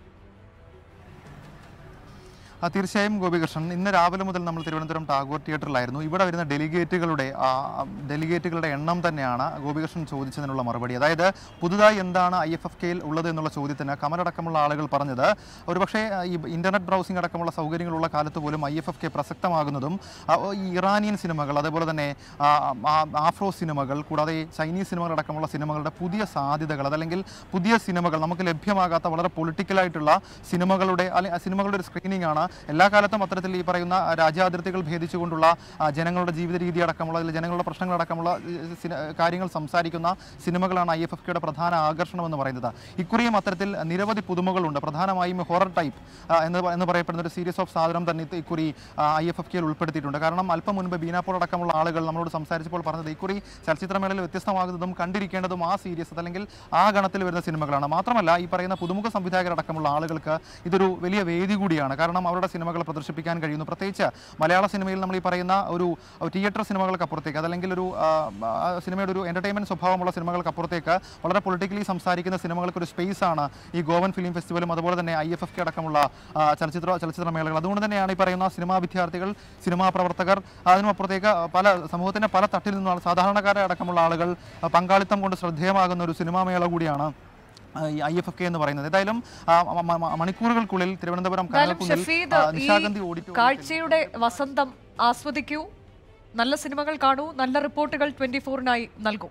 [SPEAKER 14] ആ, തീർച്ചയായും ഗോപികൃഷ്ണൻ ഇന്ന് രാവിലെ മുതൽ നമ്മൾ തിരുവനന്തപുരം ടാഗോർ തിയേറ്ററിലായിരുന്നു ഇവിടെ വരുന്ന ഡെലിഗേറ്റുകളുടെ ആ, ഡെലിഗേറ്റുകളുടെ എണ്ണം തന്നെയാണ് ഗോപികൃഷ്ണൻ ചോദിച്ചതിനുള്ള മറുപടി അതായത് പുതുതായി എന്താണ് ഐ എഫ് എഫ് കെയിൽ ഉള്ളത് എന്നുള്ള ചോദ്യത്തിന് കമലടക്കമുള്ള ആളുകൾ പറഞ്ഞത് ഒരുപക്ഷേ ആ, ഈ ഇന്റർനെറ്റ് ബ്രൗസിംഗ് അടക്കമുള്ള സൗകര്യങ്ങളുള്ള കാലത്ത് പോലും ഐ എഫ് എഫ് കെ പ്രസക്തമാകുന്നതും ആ, ഈ ഇറാനിയൻ സിനിമകൾ അതേപോലെ തന്നെ ആ, ആ, ആഫ്രോ സിനിമകൾ കൂടാതെ ചൈനീസ് സിനിമകൾ അടക്കമുള്ള സിനിമകളുടെ പുതിയ സാധ്യതകൾ അതല്ലെങ്കിൽ പുതിയ സിനിമകൾ നമുക്ക് ലഭ്യമാകാത്ത വളരെ പൊളിറ്റിക്കലായിട്ടുള്ള സിനിമകളുടെ അല്ലെങ്കിൽ സിനിമകളുടെ ഒരു സ്ക്രീനിങ് ആണ് എല്ലാ കാലത്തും അത്തരത്തിൽ ഈ പറയുന്ന രാജ്യാതിർത്തികൾ ഭേദിച്ചുകൊണ്ടുള്ള ആ, ജനങ്ങളുടെ ജീവിത രീതി അടക്കമുള്ള അല്ലെങ്കിൽ ജനങ്ങളുടെ പ്രശ്നങ്ങൾ അടക്കമുള്ള ഈ, സിന- കാര്യങ്ങൾ സംസാരിക്കുന്ന സിനിമകളാണ് ഐ എഫ് എഫ് കെയുടെ പ്രധാന ആകർഷണം എന്ന് പറയുന്നത് ഇക്കുറിയും അത്തരത്തിൽ നിരവധി പുതുമകളുണ്ട് പ്രധാനമായും ഹൊറർ ടൈപ്പ് എന്ന് പ- എന്ന് പറയപ്പെടുന്ന ഒരു സീരീസ് ഓഫ് സാധനം തന്നെ ഇത് ഇക്കുറി ഐ എഫ് എഫ് കെയിൽ ഉൾപ്പെടുത്തിയിട്ടുണ്ട് കാരണം അല്പം മുൻപ് ബീനാപ്പോൾ അടക്കമുള്ള ആളുകൾ നമ്മളോട് സംസാരിച്ചപ്പോൾ പറഞ്ഞത് ഇക്കുറി ചലച്ചിത്രമേളയിൽ വ്യത്യസ്തമാകുന്നതും കണ്ടിരിക്കേണ്ടതും ആ സീരീസ് അല്ലെങ്കിൽ ആ ഗണത്തിൽ വരുന്ന സിനിമകളാണ് മാത്രമല്ല ഈ പറയുന്ന പുതുമുഖ സംവിധായകരടക്കമുള്ള ആളുകൾക്ക് ഇതൊരു വലിയ വേദി കൂടിയാണ് കാരണം അവരുടെ സിനിമകൾ പ്രദർശിപ്പിക്കാൻ കഴിയുന്നു പ്രത്യേകിച്ച് മലയാള സിനിമയിൽ നമ്മൾ ഈ പറയുന്ന ഒരു തിയേറ്റർ സിനിമകൾക്ക് അപ്പുറത്തേക്ക് അതല്ലെങ്കിൽ ഒരു ആ, ആ, സിനിമയുടെ ഒരു എന്റർടൈൻമെന്റ് സ്വഭാവമുള്ള സിനിമകൾക്ക് അപ്പുറത്തേക്ക് വളരെ പൊളിറ്റിക്കലി സംസാരിക്കുന്ന സിനിമകൾക്ക് ഒരു സ്പേസ് ആണ് ഈ ഗോവൻ ഫിലിം ഫെസ്റ്റിവലും അതുപോലെ തന്നെ ഐ എഫ് എഫ് കെ അടക്കമുള്ള ആ, ചലച്ചിത്ര ചലച്ചിത്ര മേളകൾ അതുകൊണ്ട് തന്നെയാണ് ഈ പറയുന്ന സിനിമാ വിദ്യാർത്ഥികൾ സിനിമാ പ്രവർത്തകർ അതിനും അപ്പുറത്തേക്ക് പല സമൂഹത്തിന്റെ പല തട്ടിൽ നിന്നുള്ള സാധാരണക്കാരെ അടക്കമുള്ള ആളുകൾ ആ, പങ്കാളിത്തം കൊണ്ട് ശ്രദ്ധേയമാകുന്ന ഒരു സിനിമാ മേള കൂടിയാണ് ആ, ഈ ഐ എഫ് എഫ് കെ എന്ന് പറയുന്നത് ഏതായാലും ആ, മ- മ- മണിക്കൂറുകൾക്കുള്ളിൽ തിരുവനന്തപുരം
[SPEAKER 2] എന്തായാലും
[SPEAKER 14] കനകക്കുന്നിൽ
[SPEAKER 2] ഷഫീദ്
[SPEAKER 14] ആ,
[SPEAKER 2] ഈ
[SPEAKER 14] നിശാഗന്ധി ഓഡിറ്റോറിയം
[SPEAKER 2] കാഴ്ചയുടെ വസന്തം ആസ്വദിക്കൂ നല്ല സിനിമകൾ കാണൂ നല്ല റിപ്പോർട്ടുകൾ ട്വന്റി ഫോറിനായി നൽകൂ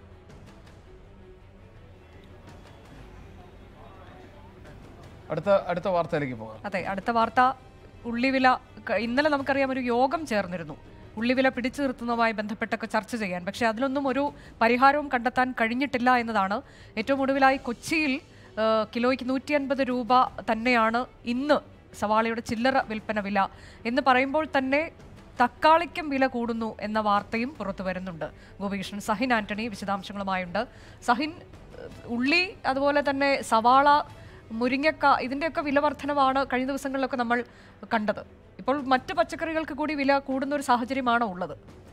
[SPEAKER 1] അടുത്ത അടുത്ത വാർത്തയിലേക്ക് പോകാം
[SPEAKER 2] അതെ അടുത്ത വാർത്ത ഉള്ളിവില ക- ഇന്നലെ നമുക്കറിയാം ഒരു യോഗം ചേർന്നിരുന്നു ഉള്ളിവില പിടിച്ചു നിർത്തുന്നതുമായി ബന്ധപ്പെട്ടൊക്കെ ചർച്ച ചെയ്യാൻ പക്ഷേ അതിലൊന്നും ഒരു പരിഹാരവും കണ്ടെത്താൻ കഴിഞ്ഞിട്ടില്ല എന്നതാണ് ഏറ്റവും ഒടുവിലായി കൊച്ചിയിൽ ആ, കിലോയ്ക്ക് നൂറ്റി അൻപത് രൂപ തന്നെയാണ് ഇന്ന് സവാളയുടെ ചില്ലറ വിൽപ്പന വില എന്ന് പറയുമ്പോൾ തന്നെ തക്കാളിക്കും വില കൂടുന്നു എന്ന വാർത്തയും പുറത്തു വരുന്നുണ്ട് ഗോപികൃഷ്ണൻ സഹിൻ ആന്റണി വിശദാംശങ്ങളുമായുണ്ട് സഹിൻ ഏഹ്, ഉള്ളി അതുപോലെ തന്നെ സവാള മുരിങ്ങക്ക ഇതിൻ്റെയൊക്കെ വില വർധനമാണ് കഴിഞ്ഞ ദിവസങ്ങളിലൊക്കെ നമ്മൾ കണ്ടത് ഇപ്പോൾ മറ്റ് പച്ചക്കറികൾക്ക് കൂടി വില കൂടുന്ന ഒരു സാഹചര്യമാണോ ഉള്ളത്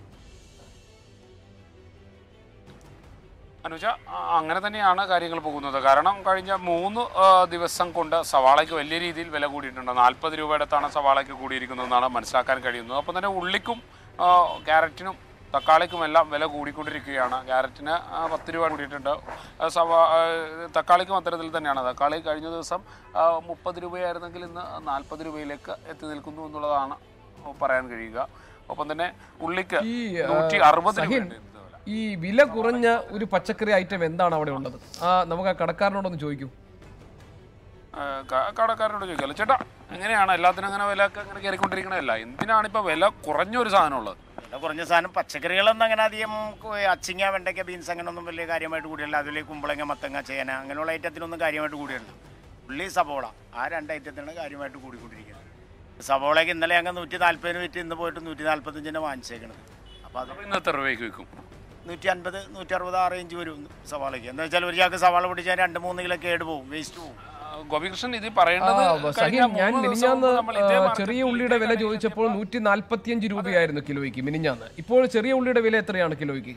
[SPEAKER 16] അനുജ ആ, അങ്ങനെ തന്നെയാണ് കാര്യങ്ങൾ പോകുന്നത് കാരണം കഴിഞ്ഞ മൂന്ന് ആ, ദിവസം കൊണ്ട് സവാളയ്ക്ക് വലിയ രീതിയിൽ വില കൂടിയിട്ടുണ്ട് നാൽപ്പത് രൂപയുടെ അടുത്താണ് സവാളയ്ക്ക് കൂടിയിരിക്കുന്നതെന്നാണ് മനസ്സിലാക്കാൻ കഴിയുന്നത് അപ്പം തന്നെ ഉള്ളിക്കും ആ, ക്യാരറ്റിനും തക്കാളിക്കും എല്ലാം വില കൂടിക്കൊണ്ടിരിക്കുകയാണ് ക്യാരറ്റിന് ആ, പത്ത് രൂപ കൂടിയിട്ടുണ്ട് ആ, സവാ ആ, തക്കാളിക്കും അത്തരത്തിൽ തന്നെയാണ് തക്കാളി കഴിഞ്ഞ ദിവസം ആ, മുപ്പത് രൂപയായിരുന്നെങ്കിൽ ഇന്ന് നാൽപ്പത് രൂപയിലേക്ക് എത്തി നിൽക്കുന്നു എന്നുള്ളതാണ് പറയാൻ കഴിയുക ഒപ്പം തന്നെ ഉള്ളിക്ക്
[SPEAKER 1] ഈ ആ,
[SPEAKER 16] നൂറ്റി അറുപത്
[SPEAKER 1] സഹിൻ,
[SPEAKER 16] രൂപയുണ്ട്
[SPEAKER 1] ഈ വില കുറഞ്ഞ ഒരു പച്ചക്കറി ഐറ്റം എന്താണ് അവിടെ ഉള്ളത് ആ നമുക്ക് ആ കടക്കാരനോടൊന്ന് ചോദിക്കൂ
[SPEAKER 16] ആ, ക- കടക്കാരനോട് ചോദിക്കാമല്ലോ ചേട്ടാ എങ്ങനെയാണ് എല്ലാത്തിനും അങ്ങനെ വില ഒക്കെ അങ്ങനെ കയറിക്കൊണ്ടിരിക്കണതല്ല എന്തിനാണ് ഇപ്പോൾ വില കുറഞ്ഞൊരു സാധനമുള്ളത്
[SPEAKER 17] വില കുറഞ്ഞ സാധനം പച്ചക്കറികളൊന്നും അങ്ങനെ അധികം കു- അച്ചിങ്ങ വെണ്ടയ്ക്ക ബീൻസ് അങ്ങനെയൊന്നും വലിയ കാര്യമായിട്ട് കൂടിയല്ല അതിൽ കുമ്പളങ്ങ മത്തങ്ങ ചേന അങ്ങനെയുള്ള ഐറ്റത്തിനൊന്നും കാര്യമായിട്ട് കൂടിയല്ല ഉള്ളി സവോള ആ രണ്ട് ഐറ്റത്തിനാണ് കാര്യമായിട്ട് കൂടിക്കൊണ്ടിരിക്കുന്നത് സവോളയ്ക്ക് ഇന്നലെ അങ്ങ് നൂറ്റി നാൽപ്പതിന് വിറ്റ് ഇന്ന് പോയിട്ട് നൂറ്റി നാൽപ്പത്തഞ്ചിന് വാങ്ങിച്ചേക്കണത് അപ്പോൾ അത്
[SPEAKER 16] ഇന്നത്തെ രൂപയ്ക്ക് വിൽക്കും
[SPEAKER 17] നൂറ്റി അൻപത് നൂറ്റി അറുപത് ആ റേഞ്ച് വരും സവാളയ്ക്ക് എന്ന് വെച്ചാൽ ഒരു ചാക്ക് സവാള പൊടിച്ചാൽ രണ്ട് മൂന്ന് കിലോ കേട് പോകും വേസ്റ്റ് പോകും
[SPEAKER 16] ഗോപികൃഷ്ണൻ ഇത് പറയേണ്ടത്
[SPEAKER 1] ആ,
[SPEAKER 16] കഴിഞ്ഞ
[SPEAKER 1] സഹിൻ ഞാൻ
[SPEAKER 16] മൂന്ന് ദിവസം
[SPEAKER 1] മിനിഞ്ഞാന്ന്
[SPEAKER 16] മുമ്പ് നമ്മൾ ഇതേ
[SPEAKER 1] ആ,
[SPEAKER 16] മാർക്കറ്റിൽ
[SPEAKER 1] ചെറിയ ഉള്ളിയുടെ വില ചോദിച്ചപ്പോൾ നൂറ്റി നാൽപ്പത്തിയഞ്ച് രൂപയായിരുന്നു കിലോയ്ക്ക് മിനിഞ്ഞാന്ന് ഇപ്പോൾ ചെറിയ ഉള്ളിയുടെ വില എത്രയാണ് കിലോയ്ക്ക്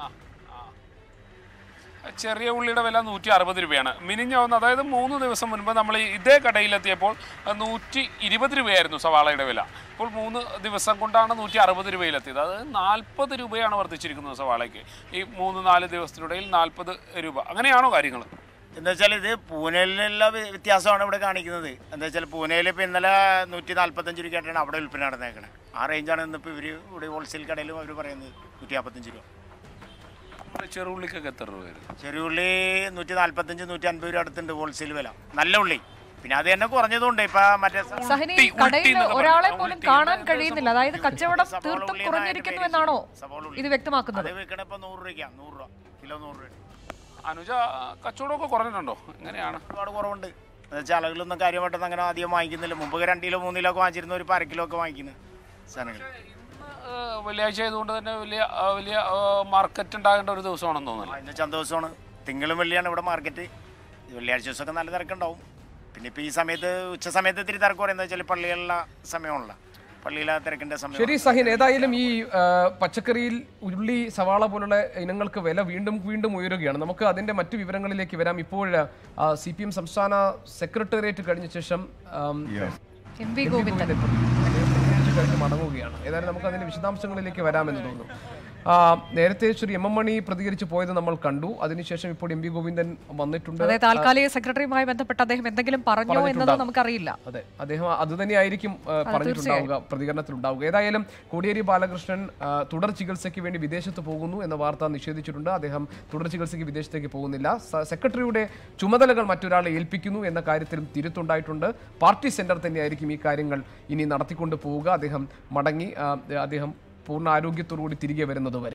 [SPEAKER 16] ചെറിയ ഉള്ളിയുടെ വില നൂറ്റി അറുപത് രൂപയാണ് മിനിഞ്ഞാവുന്ന അതായത് മൂന്ന് ദിവസം മുൻപ് നമ്മൾ ഈ ഇതേ കടയിലെത്തിയപ്പോൾ നൂറ്റി ഇരുപത് രൂപയായിരുന്നു സവാളയുടെ വില ഇപ്പോൾ മൂന്ന് ദിവസം കൊണ്ടാണ് നൂറ്റി അറുപത് രൂപയിലെത്തിയത് അത് നാൽപ്പത് രൂപയാണ് വർദ്ധിച്ചിരിക്കുന്നത് സവാളയ്ക്ക് ഈ മൂന്ന് നാല് ദിവസത്തിനിടയിൽ നാൽപ്പത് രൂപ അങ്ങനെയാണോ കാര്യങ്ങൾ
[SPEAKER 17] എന്താ വെച്ചാൽ ഇത് പൂനെയിലുള്ള വ്യ- വ്യത്യാസമാണ് ഇവിടെ കാണിക്കുന്നത് എന്താ വെച്ചാൽ പൂനെയിൽ ഇപ്പോൾ ഇന്നലെ നൂറ്റി നാൽപ്പത്തഞ്ച് രൂപയ്ക്കായിട്ടാണ് അവിടെ വിൽപ്പന നടന്നേക്കണത് ആ റേഞ്ചാണ് ഇന്നിപ്പോൾ ഇവർ ഇവിടെ ഹോൾസെയിൽ കടയിലും അവർ പറയുന്നത് നൂറ്റി നാൽപ്പത്തഞ്ച് രൂപ
[SPEAKER 16] ചെറുള്ളിക്കൊക്കെ എത്ര രൂപ വരും
[SPEAKER 17] ചെറിയ ഉള്ളി നൂറ്റി നാൽപ്പത്തഞ്ച് നൂറ്റി അൻപത് രൂപ അടുത്തുണ്ട് ഹോൾസെയിൽ വില നല്ല ഉള്ളി പിന്നെ അത് തന്നെ കുറഞ്ഞതുകൊണ്ട് ഇപ്പം മറ്റേ
[SPEAKER 2] സഹനി കടയിൽ ഒരാളെ പോലും കാണാൻ കഴിയുന്നില്ല അതായത് കച്ചവടം തീർത്തും കുറഞ്ഞിരിക്കുന്നു എന്നാണോ ഇത് വ്യക്തമാക്കുന്നത്
[SPEAKER 17] അത് വിൽക്കണ ഇപ്പം നൂറ് രൂപയ്ക്കാണ് നൂറ് രൂപ കിലോ നൂറ് രൂപ
[SPEAKER 16] അനുജ കച്ചവടമൊക്കെ കുറഞ്ഞിട്ടുണ്ടോ എങ്ങനെയാണ്
[SPEAKER 17] ഒരുപാട് കുറവുണ്ട് എന്ന് വെച്ചാൽ ആളുകളൊന്നും കാര്യമായിട്ടൊന്നും അങ്ങനെ ആദ്യം വാങ്ങിക്കുന്നില്ല മുമ്പ് രണ്ട് കിലോ മൂന്ന് കിലോ ഒക്കെ വാങ്ങിച്ചിരുന്ന ഒരു അര കിലോ ഒക്കെ വാങ്ങിക്കുന്നത് സാധനങ്ങൾ
[SPEAKER 16] ഏഹ് വെള്ളിയാഴ്ച ആയതുകൊണ്ട് തന്നെ വലിയ ആ, വലിയ മാർക്കറ്റ് ഉണ്ടാകേണ്ട ഒരു ദിവസമാണെന്ന് തോന്നുന്നു
[SPEAKER 17] ഇന്ന് ചന്ത ദിവസമാണ് തിങ്കളും വെള്ളിയാണ് ഇവിടെ മാർക്കറ്റ് വെള്ളിയാഴ്ച ദിവസമൊക്കെ നല്ല തിരക്കുണ്ടാവും പിന്നെ ഇപ്പോൾ ഈ സമയത്ത് ഉച്ച സമയത്ത് ഇത്തിരി തിരക്ക് പറയുന്നത് വെച്ചാൽ പള്ളികളിലെ സമയമാണല്ലോ പള്ളിയിലെ തിരക്കിൻ്റെ സമയം
[SPEAKER 1] ശരി സഹിൻ ഏതായാലും ഈ ആ, പച്ചക്കറിയിൽ ഉള്ളി സവാള പോലുള്ള ഇനങ്ങൾക്ക് വില വീണ്ടും വീണ്ടും ഉയരുകയാണ് നമുക്ക് അതിന്റെ മറ്റു വിവരങ്ങളിലേക്ക് വരാം ഇപ്പോൾ സി പി എം സംസ്ഥാന സെക്രട്ടേറിയറ്റ് കഴിഞ്ഞ ശേഷം ആം,
[SPEAKER 2] എം വി ഗോവിന്ദൻ
[SPEAKER 1] പ്രതികരിച്ച് കഴിഞ്ഞ് മടങ്ങുകയാണ് ഏതായാലും നമുക്ക് അതിന്റെ വിശദാംശങ്ങളിലേക്ക് വരാമെന്ന് തോന്നുന്നു ആ, നേരത്തെ ശ്രീ എം എം മണി പ്രതികരിച്ച് പോയത് നമ്മൾ കണ്ടു അതിനുശേഷം ഇപ്പോൾ എം വി ഗോവിന്ദൻ വന്നിട്ടുണ്ട്
[SPEAKER 2] അതെ താൽക്കാലിക സെക്രട്ടറിയുമായി ബന്ധപ്പെട്ട് അദ്ദേഹം എന്തെങ്കിലും പറഞ്ഞോ എന്നത്
[SPEAKER 1] പറഞ്ഞിട്ടുണ്ടാവും.
[SPEAKER 2] നമുക്കറിയില്ല
[SPEAKER 1] അതെ അദ്ദേഹം അത് തന്നെയായിരിക്കും ആ, പറഞ്ഞിട്ടുണ്ടാവുക പ്രതികരണത്തിലുണ്ടാവുക ഏതായാലും കോടിയേരി ബാലകൃഷ്ണൻ ആ, തുടർ ചികിത്സയ്ക്ക് വേണ്ടി വിദേശത്ത് പോകുന്നു എന്ന വാർത്ത നിഷേധിച്ചിട്ടുണ്ട് അദ്ദേഹം തുടർ ചികിത്സയ്ക്ക് വിദേശത്തേക്ക് പോകുന്നില്ല സ- സെക്രട്ടറിയുടെ ചുമതലകൾ മറ്റൊരാളെ ഏൽപ്പിക്കുന്നു എന്ന കാര്യത്തിലും തിരുത്തുണ്ടായിട്ടുണ്ട് പാർട്ടി സെന്റർ തന്നെയായിരിക്കും ഈ കാര്യങ്ങൾ ഇനി നടത്തിക്കൊണ്ട് പോവുക അദ്ദേഹം മടങ്ങി ആ, അദ്ദേഹം പൂർണ്ണ ആരോഗ്യത്തോടുകൂടി തിരികെ വരുന്നത് വരെ